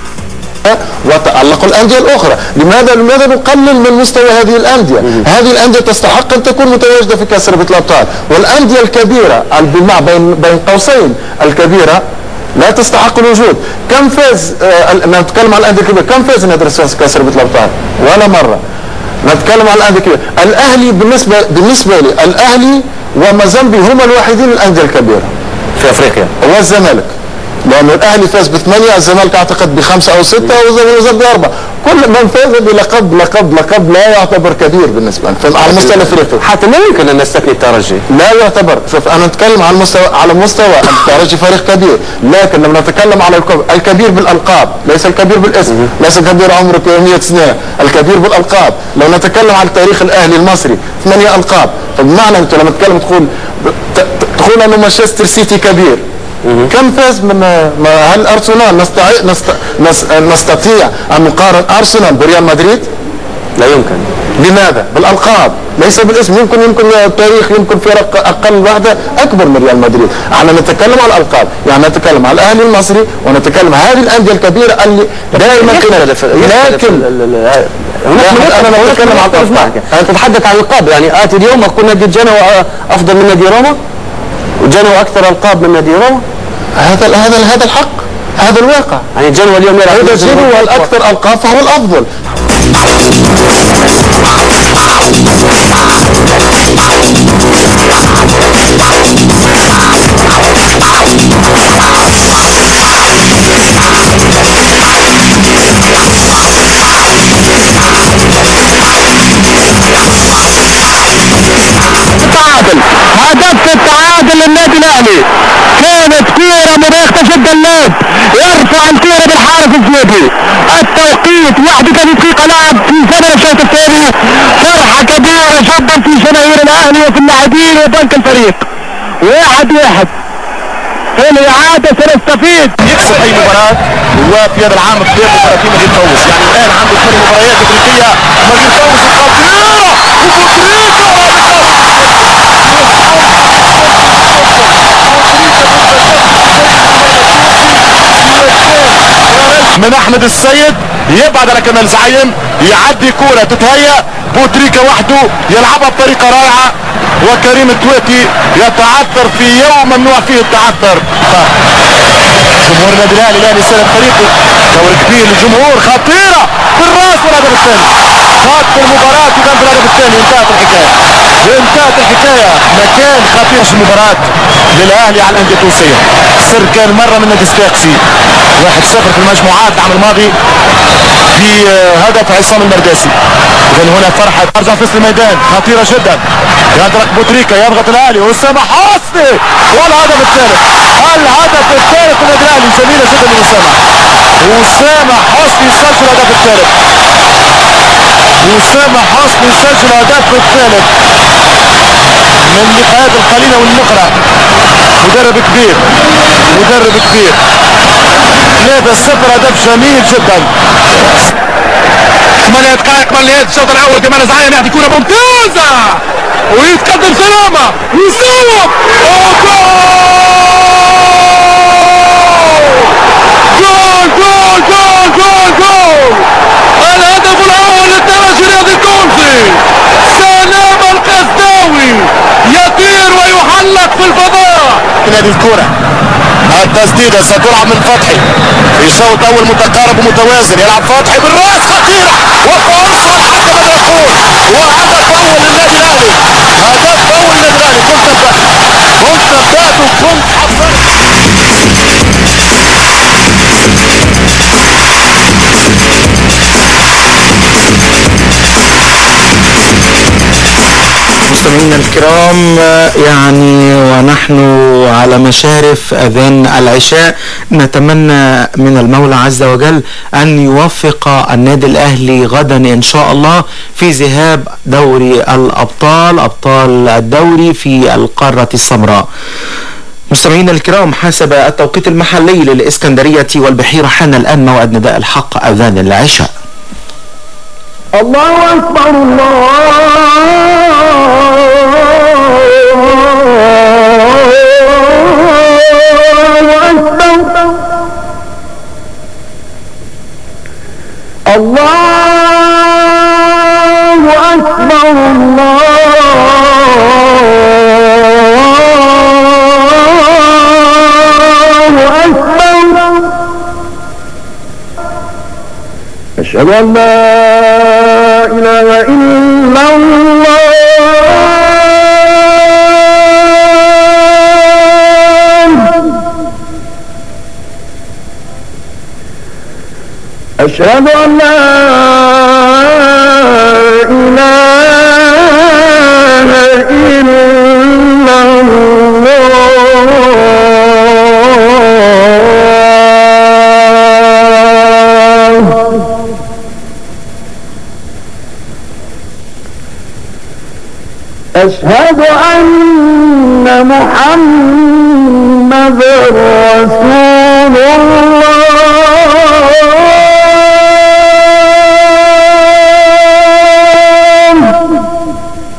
وتألق الأندية الأخرى لماذا لماذا نقلل من مستوى هذه الأندية هذه الأندية تستحق أن تكون متواجدة في كأس رابطة الأبطال والأندية الكبيرة بالمع بين بين قوسين الكبيرة لا تستحق الوجود كم فاز آه ال- نتكلم على الأندية الكبيرة كم فاز نادي في كأس رابطة الأبطال ولا مرة نتكلم على الأندية الكبيرة الأهلي بالنسبة بالنسبة لي الأهلي ومازامبي هما الوحيدين الأندية الكبيرة في أفريقيا والزمالك لأن الأهلي فاز بثمانية الزمالك أعتقد بخمسة أو ستة والزمالك بأربعة كل من فاز بلقب لقب لقب لا يعتبر كبير بالنسبة لنا على المستوى الأفريقي حتى لا يمكن ان نستثني الترجي لا يعتبر شوف انا اتكلم على المستوى على مستوى الترجي فريق كبير لكن لما نتكلم على الكب- الكبير بالالقاب ليس الكبير بالاسم ليس الكبير عمره 100 سنه الكبير بالالقاب لو نتكلم على التاريخ الاهلي المصري ثمانية القاب فبمعنى انت لما تتكلم تقول ت- ت- تقول انه مانشستر سيتي كبير كم فاز من ما- هل ارسنال نستطيع نست- نستطيع ان نقارن ارسنال بريال مدريد؟ لا يمكن لماذا؟ بالالقاب ليس بالاسم يمكن يمكن التاريخ يمكن فرق اقل واحده اكبر من ريال مدريد احنا نتكلم على الالقاب يعني نتكلم على الاهلي المصري ونتكلم هذه الانديه الكبيره اللي دائما يختلف لكن هناك انا هناك بتكلم على مختلف معك الالقاب أنا تتحدث عن الألقاب يعني آتي اليوم أقول نادي جنوة أفضل من نادي روما وجنوة أكثر ألقاب من نادي روما هذا هذا هذا الحق هذا الواقع يعني جنوة اليوم يلعب اذا نفس جنوا المباراة. الاكثر القاب فهو الافضل تعادل النادي الاهلي كانت كوره مباغته جدا اللعب يرفع الكوره بالحارس الزيدي التوقيت 31 دقيقه لعب في زمن الشوط الثاني فرحه كبيره جدا في جماهير الاهلي وفي اللاعبين وبنك الفريق واحد واحد في الإعادة سنستفيد يكسب أي مباراة وفي هذا العام في 33 مدينة فوز يعني الآن عنده ثمان مباريات إفريقية مدينة فوز خطيرة من احمد السيد يبعد على كمال زعيم يعدي كوره تتهيأ بوتريكا وحده يلعبها بطريقه رائعه وكريم التويتي يتعثر في يوم ممنوع فيه التعثر جمهور النادي الاهلي الاهلي سند فريقه دور كبير للجمهور خطيره بالراس والهدف الثاني خط المباراه تبان بالهدف الثاني انتهت الحكايه انتهت الحكايه مكان خطير في المباراه للاهلي على الانديه التونسيه سر كان مره من نادي صفاقسي 1-0 في المجموعات العام الماضي في هدف عصام المرداسي اذا هنا فرحه ترجع في الميدان خطيره جدا يدرك بوتريكا يضغط الاهلي اسامه حسني والهدف الثالث الهدف الثالث للنادي الاهلي جميله جدا من اسامه اسامه حسني يسجل الهدف الثالث اسامه حسني يسجل الهدف الثالث من اللقاءات القليله والاخرى مدرب كبير مدرب كبير 3 0 هدف جميل جدا ثمانية دقائق من نهاية الشوط الأول كمال زعيم يعطي كرة ممتازة ويتقدم سلامة ويصوب جول جول جول جول جول الهدف الأول للترجي الرياضي التونسي سلام القسداوي يطير ويحلق في الفضاء نادي الكرة التسديدة ستلعب من فتحي في شوط أول متقارب ومتوازن يلعب فتحي بالراس خطيرة وفرصة الحكم الرسول وهدف أول للنادي الأهلي هدف أول للنادي الأهلي كنت كنت بدأت وكنت مستمعينا الكرام يعني ونحن على مشارف اذان العشاء نتمنى من المولى عز وجل ان يوفق النادي الاهلي غدا ان شاء الله في ذهاب دوري الابطال ابطال الدوري في القاره السمراء. مستمعينا الكرام حسب التوقيت المحلي للاسكندريه والبحيره حان الان موعد نداء الحق اذان العشاء. الله أكبر الله أكبر الله أكبر الله أكبر أشهد أن لا إله إلا الله أشهد أن لا إله إلا الله أشهد أن محمد رسول الله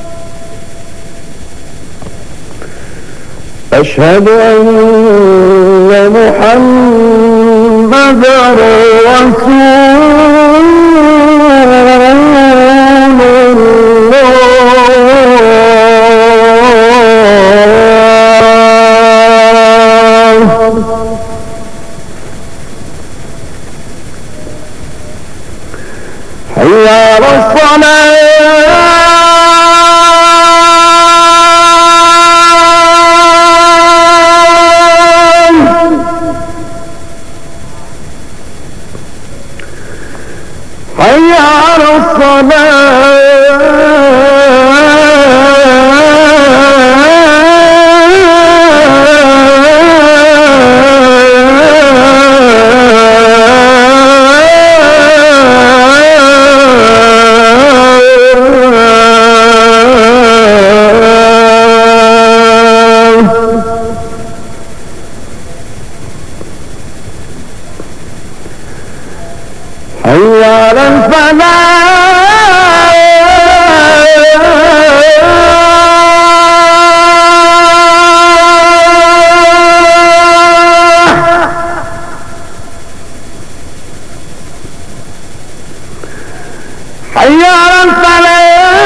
أشهد أن محمد رسول الله حي على الصلاة حي على حي على الفلاح حي على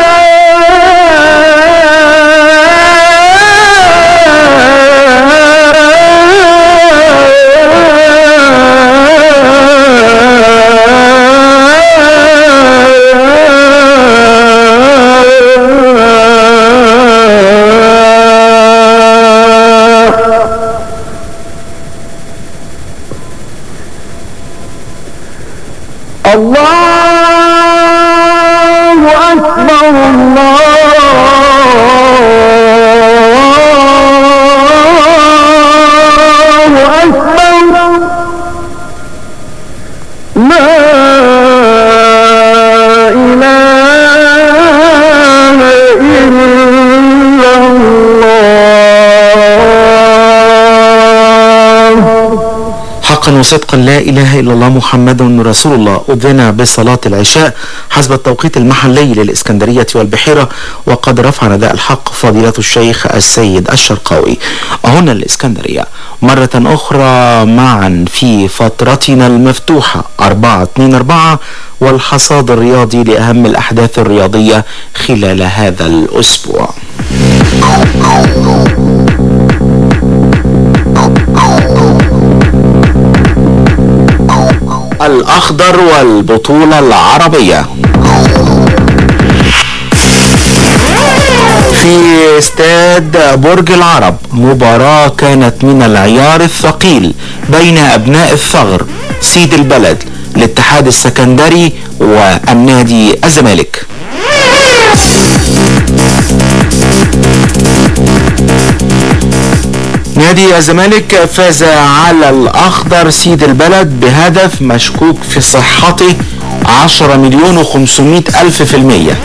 الفلاح الله أكبر الله أكبر لا إله إلا الله حقا وصدقا لا إله إلا الله محمد رسول الله أذن بصلاة العشاء حسب التوقيت المحلي للإسكندرية والبحيرة وقد رفع نداء الحق فضيلة الشيخ السيد الشرقاوي هنا الإسكندرية مرة أخرى معا في فترتنا المفتوحة 424 والحصاد الرياضي لأهم الأحداث الرياضية خلال هذا الأسبوع الأخضر والبطولة العربية في استاد برج العرب مباراة كانت من العيار الثقيل بين أبناء الثغر سيد البلد الاتحاد السكندري والنادي الزمالك نادي الزمالك فاز على الأخضر سيد البلد بهدف مشكوك في صحته 10 مليون و500 ألف في المية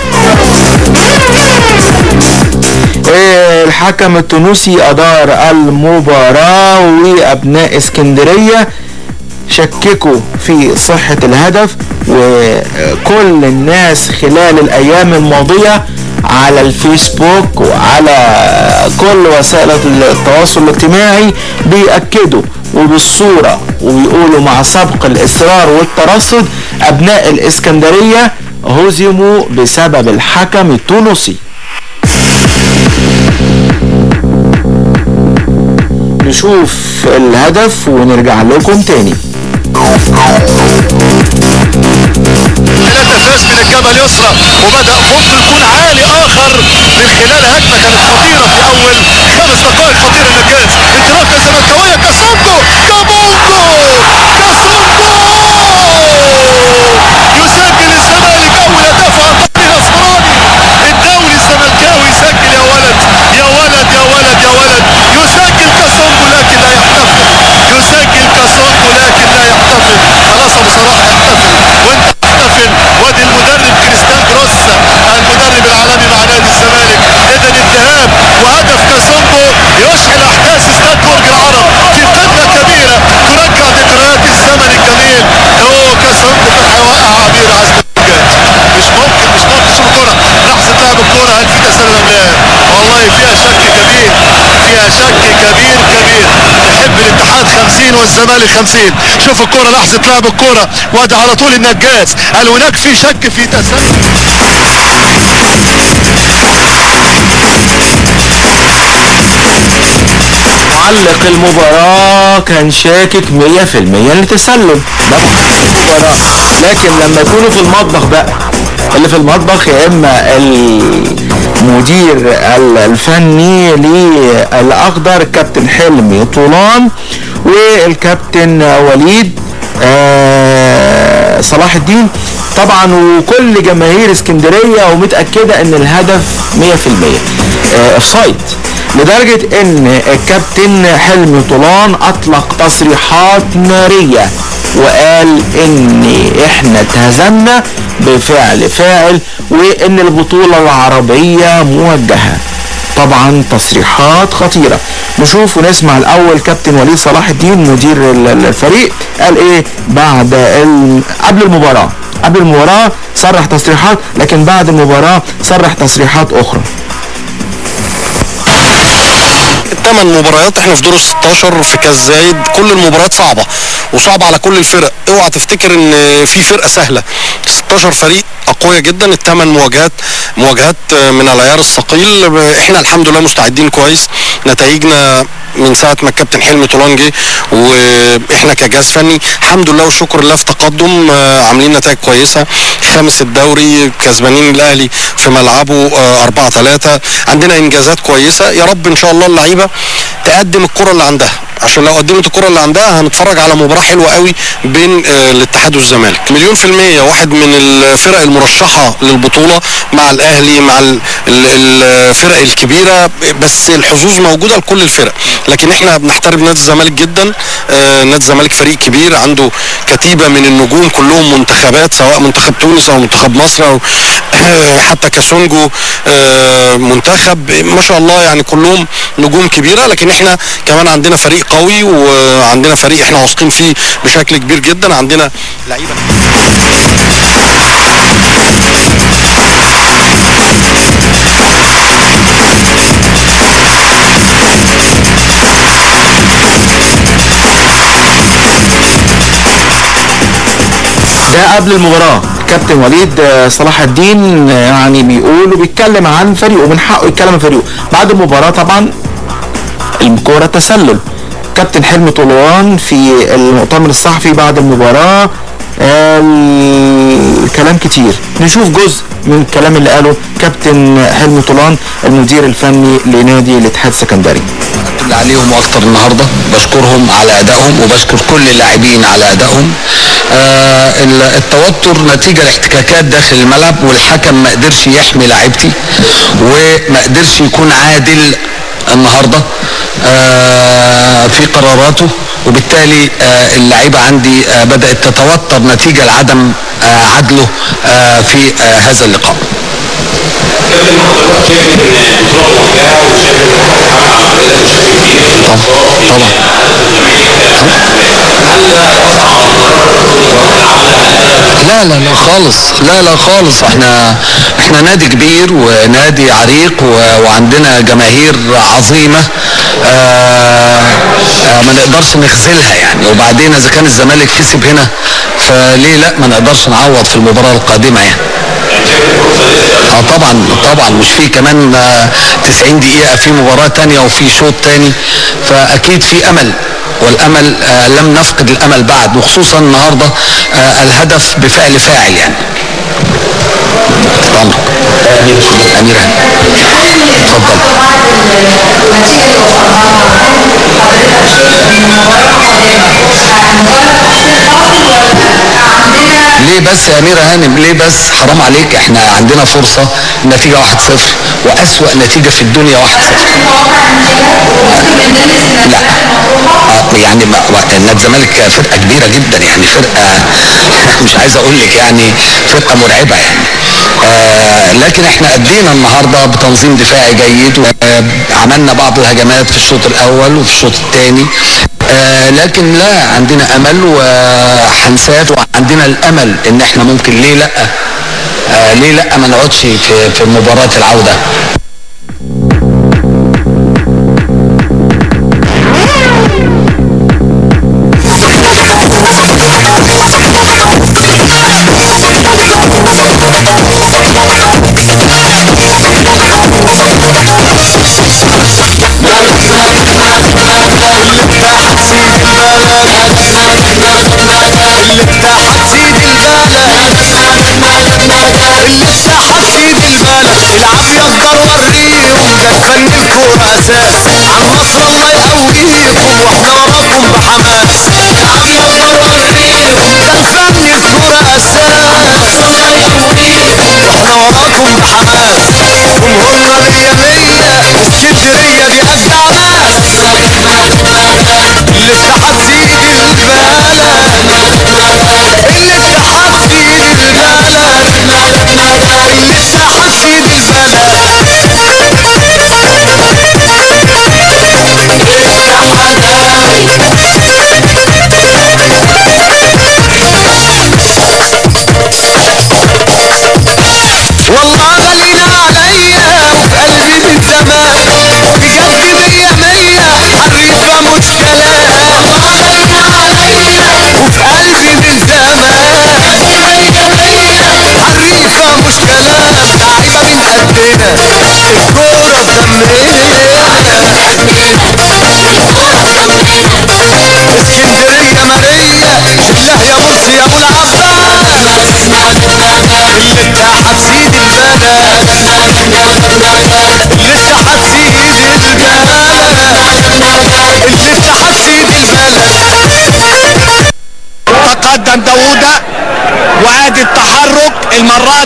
إيه، الحكم التونسي أدار المباراة وأبناء اسكندرية شككوا في صحة الهدف وكل الناس خلال الأيام الماضية على الفيسبوك وعلى كل وسائل التواصل الاجتماعي بيأكدوا وبالصورة وبيقولوا مع سبق الإصرار والترصد أبناء الإسكندرية هزموا بسبب الحكم التونسي نشوف الهدف ونرجع لكم تاني الاساس من الجبهه اليسرى وبدا ممكن يكون عالي اخر من خلال هجمه كانت خطيره في اول خمس دقائق خطيره للجاز انطلاقه زملكاويه كاسونجو كابونجو كاسونجو يسجل الزمالك اول هدف عن طريق الاسمراني الدوري الزملكاوي يسجل يا ولد يا ولد يا ولد يا ولد يسجل كاسونجو لكن لا يحتفل يسجل كاسونجو لكن لا يحتفل خلاص ابو صلاح يحتفل وانت تحتفل وادي المدرب كريستيان جروسا المدرب العالمي مع نادي الزمالك اذا الذهاب وهدف كاسونجو يشعل احداث استاد برج العرب في قمه كبيره ترجع ذكريات الزمن الجميل هو كاسونجو كان هيوقع عبير عزمي مش ممكن مش ممكن شوف الكرة لحظة لعب الكرة هل في تسلل ام لا؟ والله فيها شك كبير فيها شك كبير كبير نحب الاتحاد 50 والزمالك 50 شوف الكرة لحظة لعب الكرة وادي على طول النجاز هل هناك في شك في تسلل معلق المباراة كان شاكك 100% ان تسلم ده معلق المباراة لكن لما يكونوا في المطبخ بقى اللي في المطبخ يا اما المدير ال- الفني للاخضر كابتن حلمي طولان والكابتن وليد آه صلاح الدين طبعا وكل جماهير اسكندريه ومتاكده ان الهدف 100% آه اوفسايد لدرجة ان الكابتن حلمي طولان اطلق تصريحات نارية وقال ان احنا اتهزمنا بفعل فاعل وان البطولة العربية موجهة طبعا تصريحات خطيرة نشوف ونسمع الاول كابتن وليد صلاح الدين مدير ال- ال- الفريق قال ايه بعد ال... قبل المباراه قبل المباراه صرح تصريحات لكن بعد المباراه صرح تصريحات اخرى الثمان مباريات احنا في دور ال 16 في كاس زايد كل المباريات صعبه وصعبه على كل الفرق اوعى تفتكر ان في فرقه سهله 16 فريق اقوياء جدا الثمان مواجهات مواجهات من العيار الثقيل احنا الحمد لله مستعدين كويس نتائجنا من ساعه ما الكابتن حلمي طولان جه واحنا كجهاز فني الحمد لله والشكر لله في تقدم آه، عاملين نتائج كويسه خامس الدوري كسبانين الاهلي في ملعبه 4 3 عندنا انجازات كويسه يا رب ان شاء الله اللعيبه تقدم الكره اللي عندها عشان لو قدمت الكره اللي عندها هنتفرج على مباراه حلوه قوي بين آه، الاتحاد والزمالك مليون في الميه واحد من الفرق المرشحه للبطوله مع الاهلي مع ال- ال- الفرق الكبيره بس الحظوظ موجوده لكل الفرق لكن احنا بنحترم نادي الزمالك جدا آه، نادي الزمالك فريق كبير عنده كتيبه من النجوم كلهم منتخبات سواء منتخب تونس او منتخب مصر او حتى كاسونجو آه، منتخب ما شاء الله يعني كلهم نجوم كبيره لكن احنا كمان عندنا فريق قوي وعندنا فريق احنا واثقين فيه بشكل كبير جدا عندنا لعيبه ده قبل المباراة كابتن وليد آه، صلاح الدين آه، يعني بيقول وبيتكلم عن فريقه من حقه يتكلم عن فريقه بعد المباراة طبعا الكورة تسلل كابتن حلمي طولان في المؤتمر الصحفي بعد المباراة قال كلام كتير نشوف جزء من الكلام اللي قاله كابتن حلمي طولان المدير الفني لنادي الاتحاد السكندري اللي عليهم واكتر النهارده بشكرهم على ادائهم وبشكر كل اللاعبين على ادائهم آه ال- التوتر نتيجه لاحتكاكات داخل الملعب والحكم ما قدرش يحمي لاعبتي وما قدرش يكون عادل النهارده آه في قراراته وبالتالي آه اللعيبه عندي آه بدات تتوتر نتيجه لعدم آه عدله آه في آه هذا اللقاء لا لا لا خالص لا لا خالص احنا احنا نادي كبير ونادي عريق و- وعندنا جماهير عظيمه آه آه ما نقدرش نخذلها يعني وبعدين اذا كان الزمالك كسب هنا فليه لا ما نقدرش نعوض في المباراه القادمه يعني اه طبعا طبعا مش في كمان آه، 90 دقيقة في مباراة تانية وفي شوط تاني فأكيد في أمل والأمل آه، لم نفقد الأمل بعد وخصوصا النهاردة آه، الهدف بفعل فاعل يعني أمرك أمير اتفضل ليه بس يا أميرة هانم ليه بس حرام عليك احنا عندنا فرصة النتيجة 1-0 وأسوأ نتيجة في الدنيا 1-0 لا آه، يعني ما- ما- نادي الزمالك فرقة كبيرة جدا يعني فرقة مش عايز أقول لك يعني فرقة مرعبة يعني آه لكن احنا أدينا النهاردة بتنظيم دفاعي جيد وعملنا بعض الهجمات في الشوط الأول وفي الشوط الثاني آه لكن لا عندنا امل وهنسات وعندنا الامل ان احنا ممكن ليه لا آه ليه لا ما نقعدش في في مباراه العوده العب يا الجرور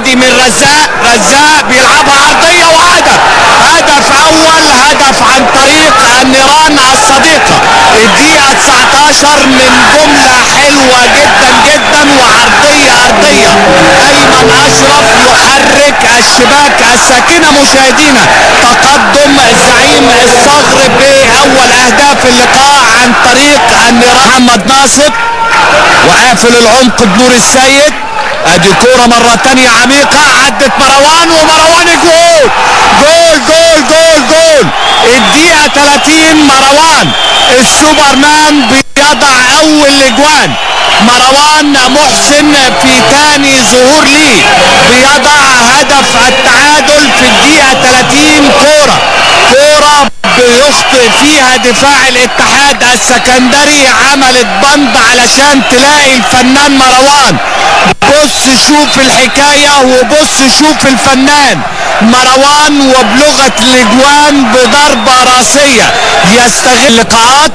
تعدي من رزاق رزاق بيلعبها عرضية وهدف هدف أول هدف عن طريق النيران الصديقة الدقيقة 19 من جملة حلوة جدا جدا وعرضية أرضية أيمن أشرف يحرك الشباك الساكنة مشاهدينا تقدم زعيم الصقر بأول أهداف اللقاء عن طريق النيران محمد ناصر وقافل العمق بنور السيد ادي كوره مرة تانية عميقة عدت مروان ومروان جول جول جول جول جول الدقيقة 30 مروان السوبرمان بيضع اول اجوان مروان محسن في تاني ظهور ليه بيضع هدف التعادل في الدقيقة 30 كورة كورة بيخطئ فيها دفاع الاتحاد السكندري عملت بند علشان تلاقي الفنان مروان بص شوف الحكاية وبص شوف الفنان مروان وبلغة الاجوان بضربة راسية يستغل اللقاءات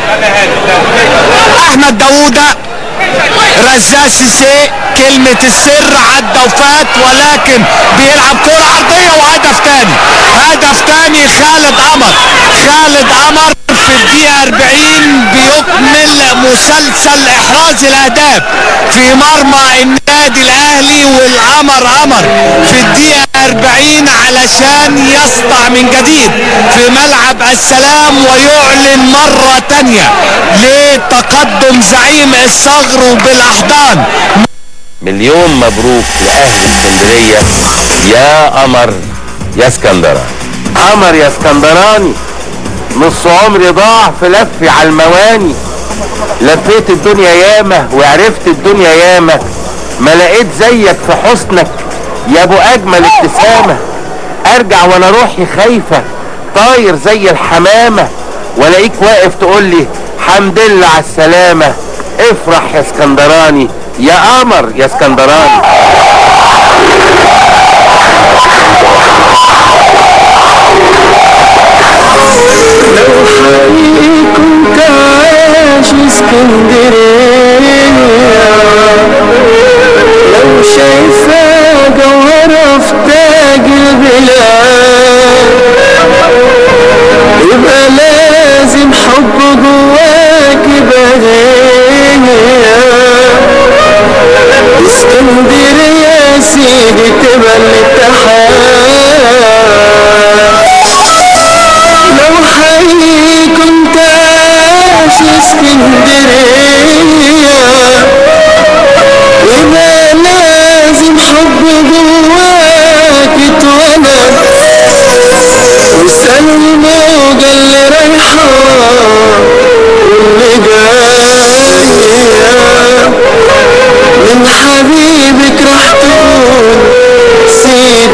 احمد داوودة رزاق سيسي كلمة السر عدى وفات ولكن بيلعب كرة عرضية وهدف تاني هدف تاني خالد قمر خالد قمر في الدقيقة 40 بيكمل مسلسل احراز الاهداف في مرمى النادي الاهلي والقمر قمر في الدقيقة 40 علشان يسطع من جديد في ملعب السلام ويعلن مرة تانية لتقدم زعيم الصغر بالاحضان مليون مبروك لأهل اسكندرية يا قمر يا اسكندراني قمر يا اسكندراني نص عمري ضاع في لفي على المواني لفيت الدنيا ياما وعرفت الدنيا ياما ما لقيت زيك في حسنك يا ابو اجمل ابتسامة ارجع وانا روحي خايفة طاير زي الحمامة والاقيك واقف تقول لي حمد لله على السلامة افرح يا اسكندراني يا قمر يا اسكندراني لو حقيقي كنت عايش اسكندرية لو شايفة جوهرة في تاج البلاد يبقى لازم حب جواك يبقى غنية اسكندرية يا سيدي تبقى الاتحاد لو حقيقي كنت عايش اسكندرية يبقى لازم حب جواك اتولد وسال الموجة اللي رايحة واللي جاية من حبيبك راح تكون سيد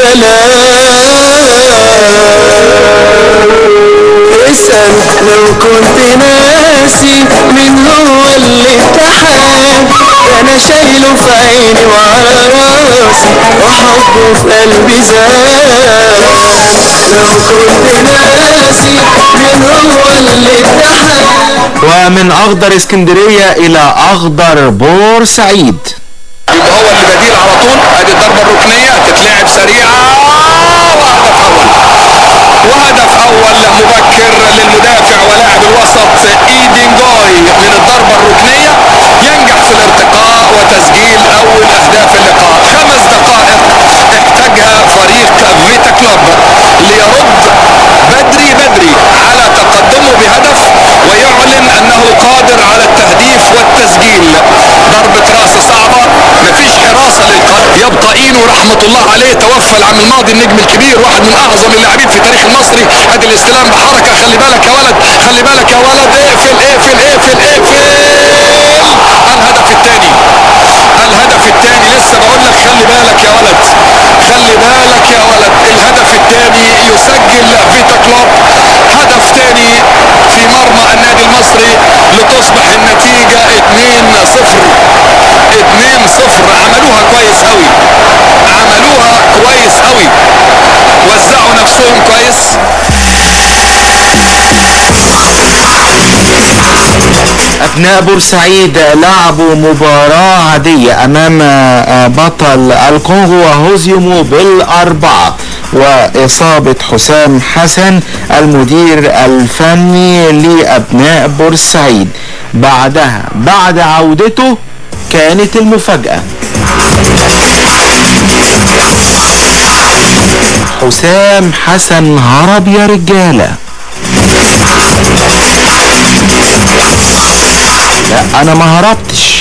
البلاد اسأل لو كنت ناسي من هو اللي اتحاد انا شايله في عيني وعلى راسي وحبه في قلبي زاد لو كنت ناسي من هو اللي اتحاد ومن اخضر اسكندرية الى اخضر بورسعيد يبقى هو اللي بديل على طول ادي الضربه الركنيه تتلعب سريعه وهدف اول وهدف اول مبكر للمدافع ولاعب الوسط ايدين جوي من الضربه الركنيه ينجح في الارتقاء وتسجيل اول اهداف اللقاء خمس دقائق احتاجها فريق فيتا كلوب ليرد بدري بدري على تقدمه بهدف ويعلن انه قادر على التهديف والتسجيل ضربة راس صعبة مفيش حراسة للقلب يبقى اينو رحمة الله عليه توفى العام الماضي النجم الكبير واحد من اعظم اللاعبين في تاريخ المصري ادي الاستلام بحركة خلي بالك يا ولد خلي بالك يا ولد اقفل اقفل اقفل اقفل الهدف الثاني الهدف الثاني لسه بقول لك خلي بالك يا ولد خلي بالك يا ولد الهدف الثاني يسجل فيتا كلوب هدف ثاني في مرمى النادي المصري لتصبح النتيجة 2-0 2-0 عملوها كويس قوي عملوها كويس قوي وزعوا نفسهم كويس أبناء بورسعيد لعبوا مباراة عادية أمام آه، بطل الكونغو وهزموا بالأربعة وإصابة حسام حسن المدير الفني لأبناء بورسعيد بعدها بعد عودته كانت المفاجأة حسام حسن هرب يا رجاله لا انا ما هربتش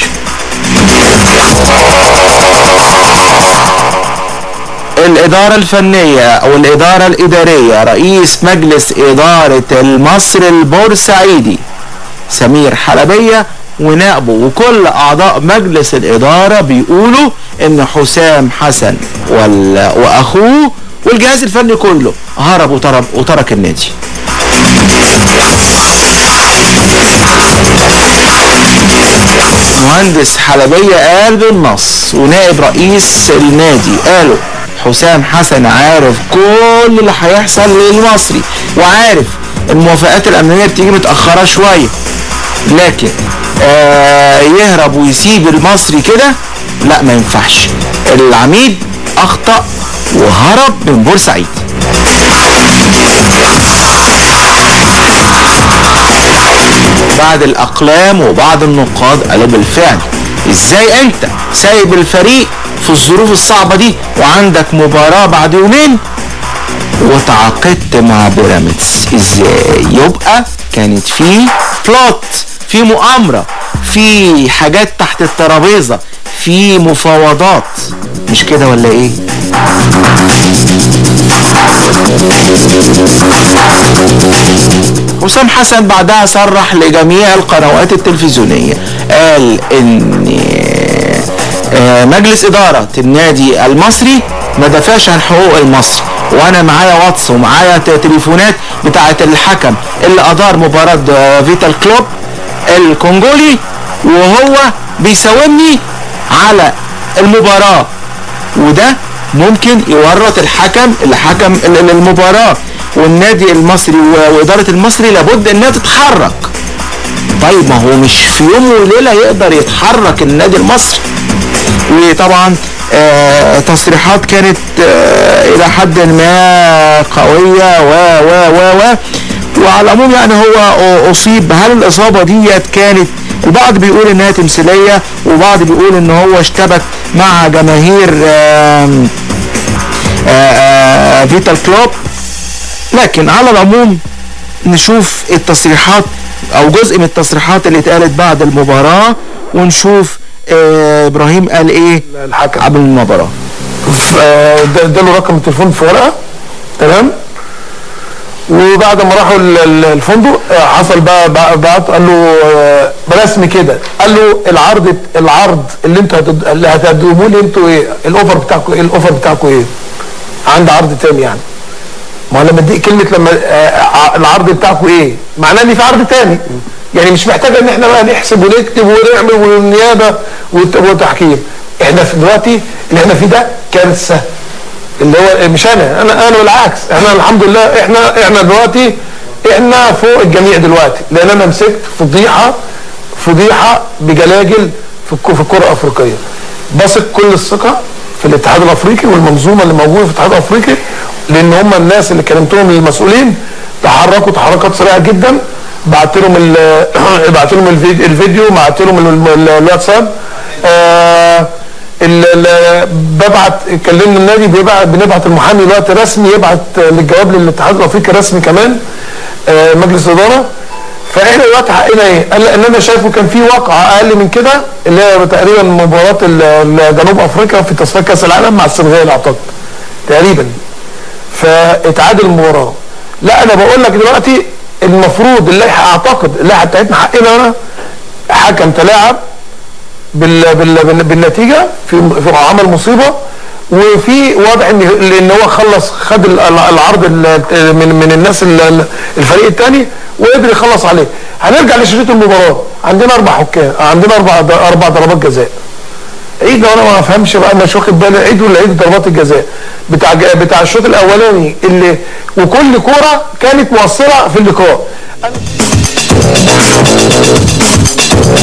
الإدارة الفنية أو الإدارة الإدارية رئيس مجلس إدارة المصر البورسعيدي سمير حلبية ونائبه وكل أعضاء مجلس الإدارة بيقولوا إن حسام حسن وال... وأخوه والجهاز الفني كله هرب وترك, وترك النادي مهندس حلبية قال بالنص ونائب رئيس النادي قالوا حسام حسن عارف كل اللي هيحصل للمصري وعارف الموافقات الأمنية بتيجي متأخرة شوية لكن آه يهرب ويسيب المصري كده لا ما ينفعش العميد أخطأ وهرب من بورسعيد بعد الاقلام وبعض النقاد قالوا بالفعل ازاي انت سايب الفريق في الظروف الصعبه دي وعندك مباراه بعد يومين وتعاقدت مع بيراميدز ازاي يبقى كانت في بلوت في مؤامره في حاجات تحت الترابيزه في مفاوضات مش كده ولا ايه حسام حسن بعدها صرح لجميع القنوات التلفزيونية قال ان آه، مجلس إدارة النادي المصري ما دافعش عن حقوق المصري وانا معايا واتس ومعايا ت- تليفونات بتاعة الحكم اللي ادار مباراة آه، فيتال كلوب الكونجولي وهو بيساومني على المباراة وده ممكن يورط الحكم اللي حكم ال- ال- المباراة والنادي المصري و- وإدارة المصري لابد إنها تتحرك طيب ما هو مش في يوم وليلة يقدر يتحرك النادي المصري وطبعا آه تصريحات كانت آه إلى حد ما قوية و و و و وعلى العموم يعني هو أصيب هل الإصابة ديت كانت البعض بيقول إنها تمثيلية وبعض بيقول إن هو اشتبك مع جماهير آم، آه، آه، فيتال كلوب لكن على العموم نشوف التصريحات او جزء من التصريحات اللي اتقالت بعد المباراة ونشوف آه ابراهيم قال ايه الحكم قبل المباراة اداله رقم التليفون في ورقه تمام وبعد ما راحوا ال- ال- الفندق آه، حصل بقى بقى- بعت قال له آه، برسمي كده قال له العرض العرض اللي انتوا هتد- اللي هتقدموه لي انتوا ايه الاوفر بتاعكم ايه الاوفر بتاعكم ايه عندي عرض تاني يعني ما هو لما اديك كلمه لما آه، ع- العرض بتاعكم ايه معناه ان في عرض تاني يعني مش محتاجه ان احنا بقى نحسب ونكتب ونعمل والنيابه وت- وتحكيم احنا في دلوقتي اللي احنا فيه ده كارثه اللي هو مش انا انا انا بالعكس احنا الحمد لله احنا احنا دلوقتي احنا فوق الجميع دلوقتي لان انا مسكت فضيحه فضيحه بجلاجل في الك- في الكره الافريقيه بثق كل الثقه في الاتحاد الافريقي والمنظومه اللي موجوده في الاتحاد الافريقي لان هم الناس اللي كلمتهم المسؤولين تحركوا تحركات سريعه جدا بعت لهم ال- بعت لهم الفيديو, الفيديو بعت لهم ال- ال- الواتساب آه ال- ال- ببعت كلمنا النادي بيبعت بنبعت المحامي دلوقتي رسمي يبعت للجواب للاتحاد الافريقي رسمي كمان آه مجلس اداره فاحنا دلوقتي حقنا ايه؟ قال ان انا شايفه كان في واقعه اقل من كده اللي هي تقريبا مباراه ال- ال- جنوب افريقيا في تصفيات كاس العالم مع السنغال اعتقد تقريبا فاتعادل المباراه لا انا بقول لك دلوقتي المفروض اللائحه اعتقد اللائحه بتاعتنا حقنا انا حكم تلاعب بال بال بال بالنتيجه في في عمل مصيبه وفي واضح ان ان هو خلص خد ال- ال- العرض ال- من من الناس ال- الفريق الثاني وقدر يخلص عليه هنرجع لشريط المباراه عندنا اربع حكام عندنا اربع اربع ضربات جزاء عيد وانا ما افهمش بقى مش واخد بالي عيد ولا عيد ضربات الجزاء بتاع ج- بتاع الشوط الاولاني اللي وكل كوره كانت مؤثره في اللقاء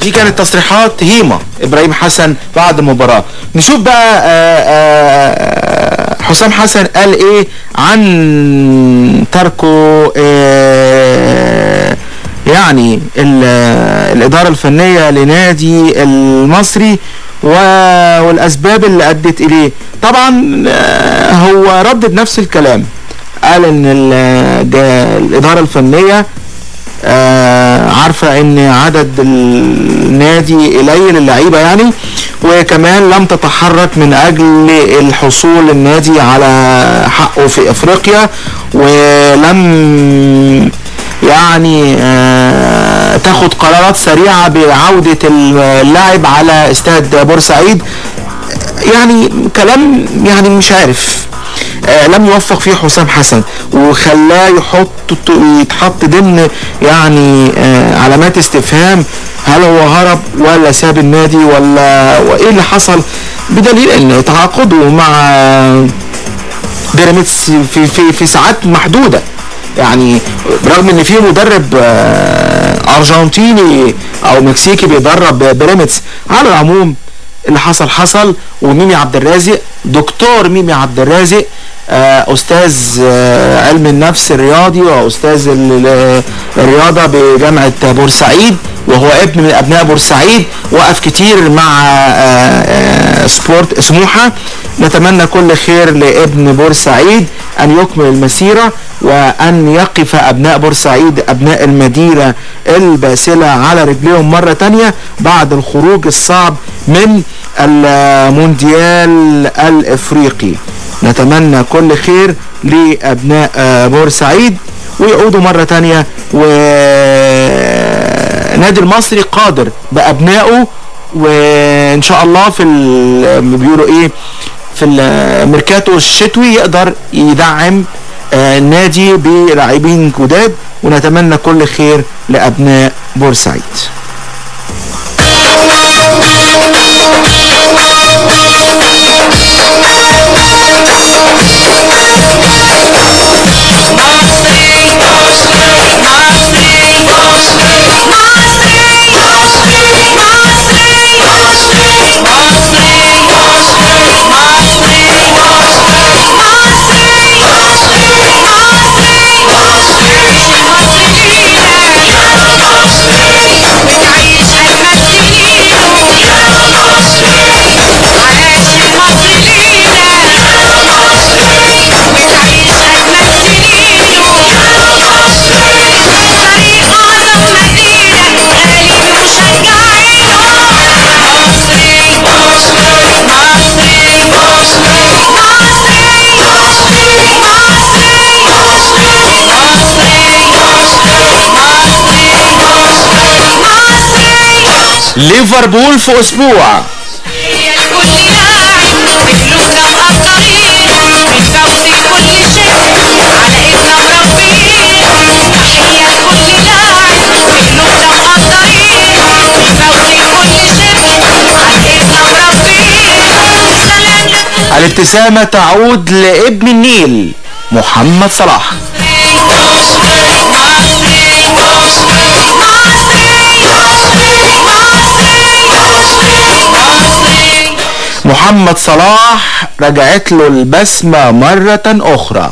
دي كانت تصريحات هيما ابراهيم حسن بعد المباراه نشوف بقى آه، آه، حسام حسن قال ايه عن تركه آه، يعني ال- الاداره الفنيه لنادي المصري و- والاسباب اللي ادت اليه طبعا آه، هو ردد نفس الكلام قال ان ال- ده الاداره الفنيه آه، عارفة ان عدد النادي قليل اللعيبة يعني وكمان لم تتحرك من اجل الحصول النادي على حقه في افريقيا ولم يعني آه، تاخد قرارات سريعة بعودة اللاعب على استاد بورسعيد يعني كلام يعني مش عارف آه لم يوفق فيه حسام حسن وخلاه يحط يتحط ضمن يعني آه علامات استفهام هل هو هرب ولا ساب النادي ولا وايه اللي حصل بدليل ان تعاقده مع بيراميدز في في في ساعات محدوده يعني رغم ان في مدرب آه، ارجنتيني او مكسيكي بيدرب بيراميدز على العموم اللي حصل حصل وميمي عبد الرازق دكتور ميمي عبد الرازق آه، استاذ آه، علم النفس الرياضي واستاذ ال- ال- الرياضه بجامعه بورسعيد وهو ابن من ابناء بورسعيد وقف كتير مع آه، آه، سبورت سموحه نتمنى كل خير لابن بورسعيد ان يكمل المسيره وان يقف ابناء بورسعيد ابناء المدينه الباسله على رجليهم مره تانية بعد الخروج الصعب من المونديال الافريقي نتمنى كل خير لابناء آه، بورسعيد ويعودوا مره تانية ونادي المصري قادر بابنائه وان شاء الله في ال- بيقولوا ايه في الميركاتو الشتوي يقدر يدعم آه، النادي بلاعبين جداد ونتمنى كل خير لابناء بورسعيد ليفربول في اسبوع الابتسامة تعود لابن النيل محمد صلاح محمد صلاح رجعت له البسمة مرة أخرى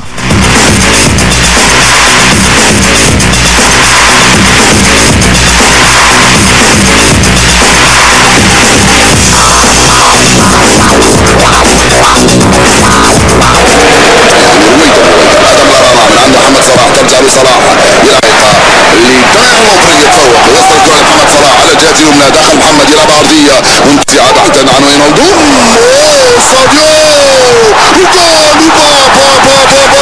محمد صلاح ترجع لصلاح يلعب لدائما مفرد يتفوق ويصل الكره لمحمد صلاح على الجهه اليمنى داخل محمد يلعب عرضيه وانتزاع تحت عن وينالدوم أوه، ساديو وجول وبابا بابا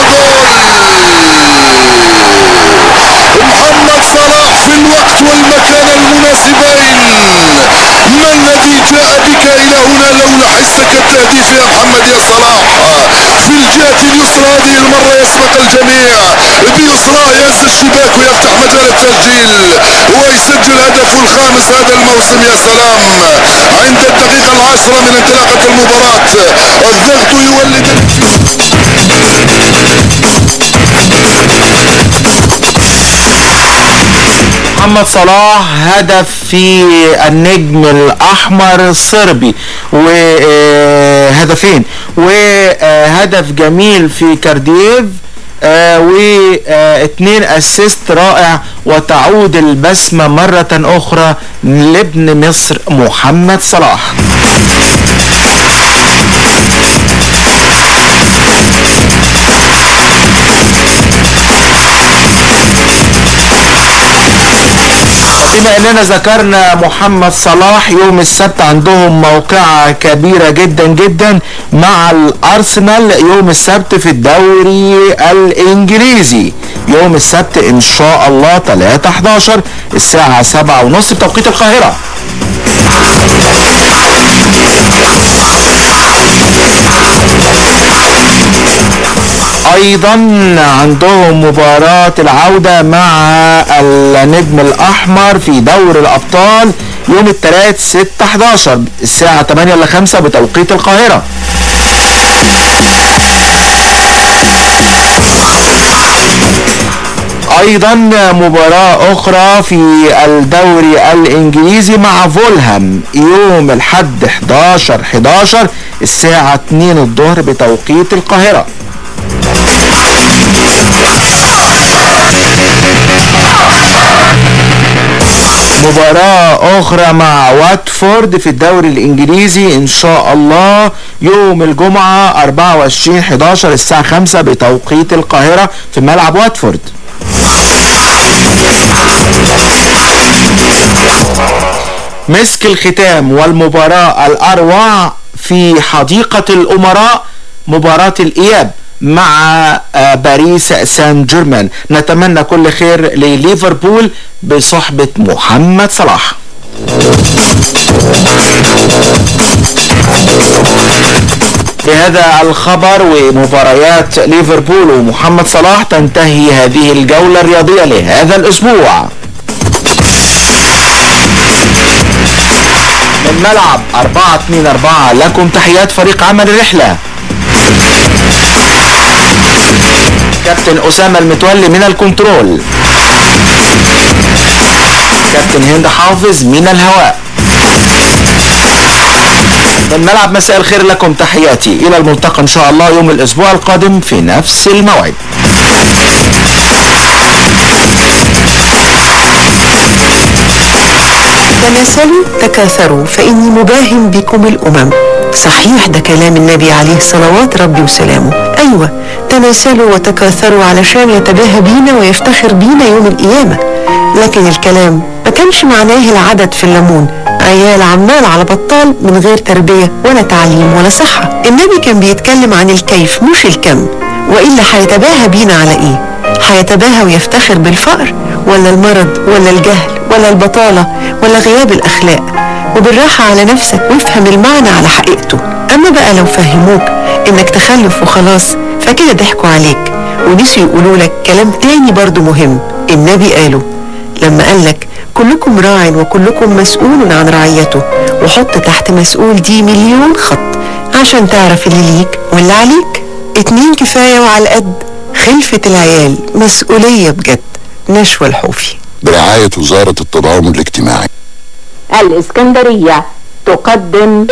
بابا محمد صلاح في الوقت والمكان المناسبين ما الذي جاء بك الى هنا لولا حسك التهديف يا محمد يا صلاح في الجهة اليسرى هذه المرة يسبق الجميع بيسراه يهز الشباك ويفتح مجال التسجيل ويسجل هدفه الخامس هذا الموسم يا سلام عند الدقيقة العاشرة من انطلاقة المباراة الضغط يولد محمد صلاح هدف في النجم الأحمر الصربي وهدفين وهدف جميل في كاردييف آه، واثنين اسيست رائع وتعود البسمة مرة أخرى لابن مصر محمد صلاح بما اننا ذكرنا محمد صلاح يوم السبت عندهم موقعة كبيرة جدا جدا مع الارسنال يوم السبت في الدوري الانجليزي يوم السبت ان شاء الله 3 11 الساعة 7 ونص بتوقيت القاهرة ايضا عندهم مباراة العودة مع النجم الاحمر في دور الابطال يوم الثلاث 6 11 الساعة 8 ل 5 بتوقيت القاهرة ايضا مباراة اخرى في الدوري الانجليزي مع فولهام يوم الحد 11 11 الساعة 2 الظهر بتوقيت القاهرة مباراة أخرى مع واتفورد في الدوري الإنجليزي إن شاء الله يوم الجمعة 24 11 الساعة 5 بتوقيت القاهرة في ملعب واتفورد مسك الختام والمباراة الأروع في حديقة الأمراء مباراة الإياب مع آه، باريس سان جيرمان نتمنى كل خير لليفربول بصحبة محمد صلاح بهذا الخبر ومباريات ليفربول ومحمد صلاح تنتهي هذه الجولة الرياضية لهذا الأسبوع من ملعب 4 2 4 لكم تحيات فريق عمل الرحلة كابتن أسامة المتولي من الكنترول كابتن هند حافظ من الهواء من ملعب مساء الخير لكم تحياتي إلى الملتقى إن شاء الله يوم الأسبوع القادم في نفس الموعد تناسلوا تكاثروا فإني مباهم بكم الأمم صحيح ده كلام النبي عليه صلوات ربي وسلامه أيوة تناسلوا وتكاثروا علشان يتباهى بينا ويفتخر بينا يوم القيامة لكن الكلام ما كانش معناه العدد في الليمون عيال عمال على بطال من غير تربية ولا تعليم ولا صحة النبي كان بيتكلم عن الكيف مش الكم وإلا هيتباهى بينا على إيه هيتباهى ويفتخر بالفقر ولا المرض ولا الجهل ولا البطالة ولا غياب الأخلاق وبالراحة على نفسك وافهم المعنى على حقيقته أما بقى لو فهموك إنك تخلف وخلاص فكده ضحكوا عليك ونسوا يقولوا لك كلام تاني برضو مهم النبي قاله لما قالك كلكم راع وكلكم مسؤول عن رعيته وحط تحت مسؤول دي مليون خط عشان تعرف اللي ليك واللي عليك اتنين كفاية وعلى القد خلفة العيال مسؤولية بجد نشوى الحوفي برعاية وزارة التضامن الاجتماعي الإسكندرية تقدم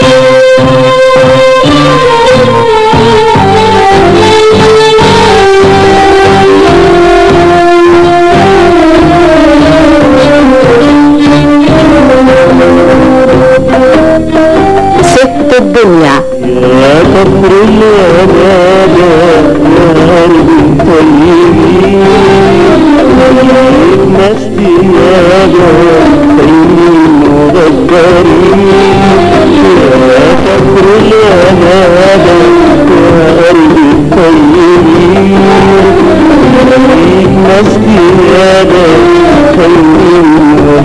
ست الدنيا يا كفر الأمانة يا رب طيبين ناس ديابة طيبين مذكرين يا كفر الأمانة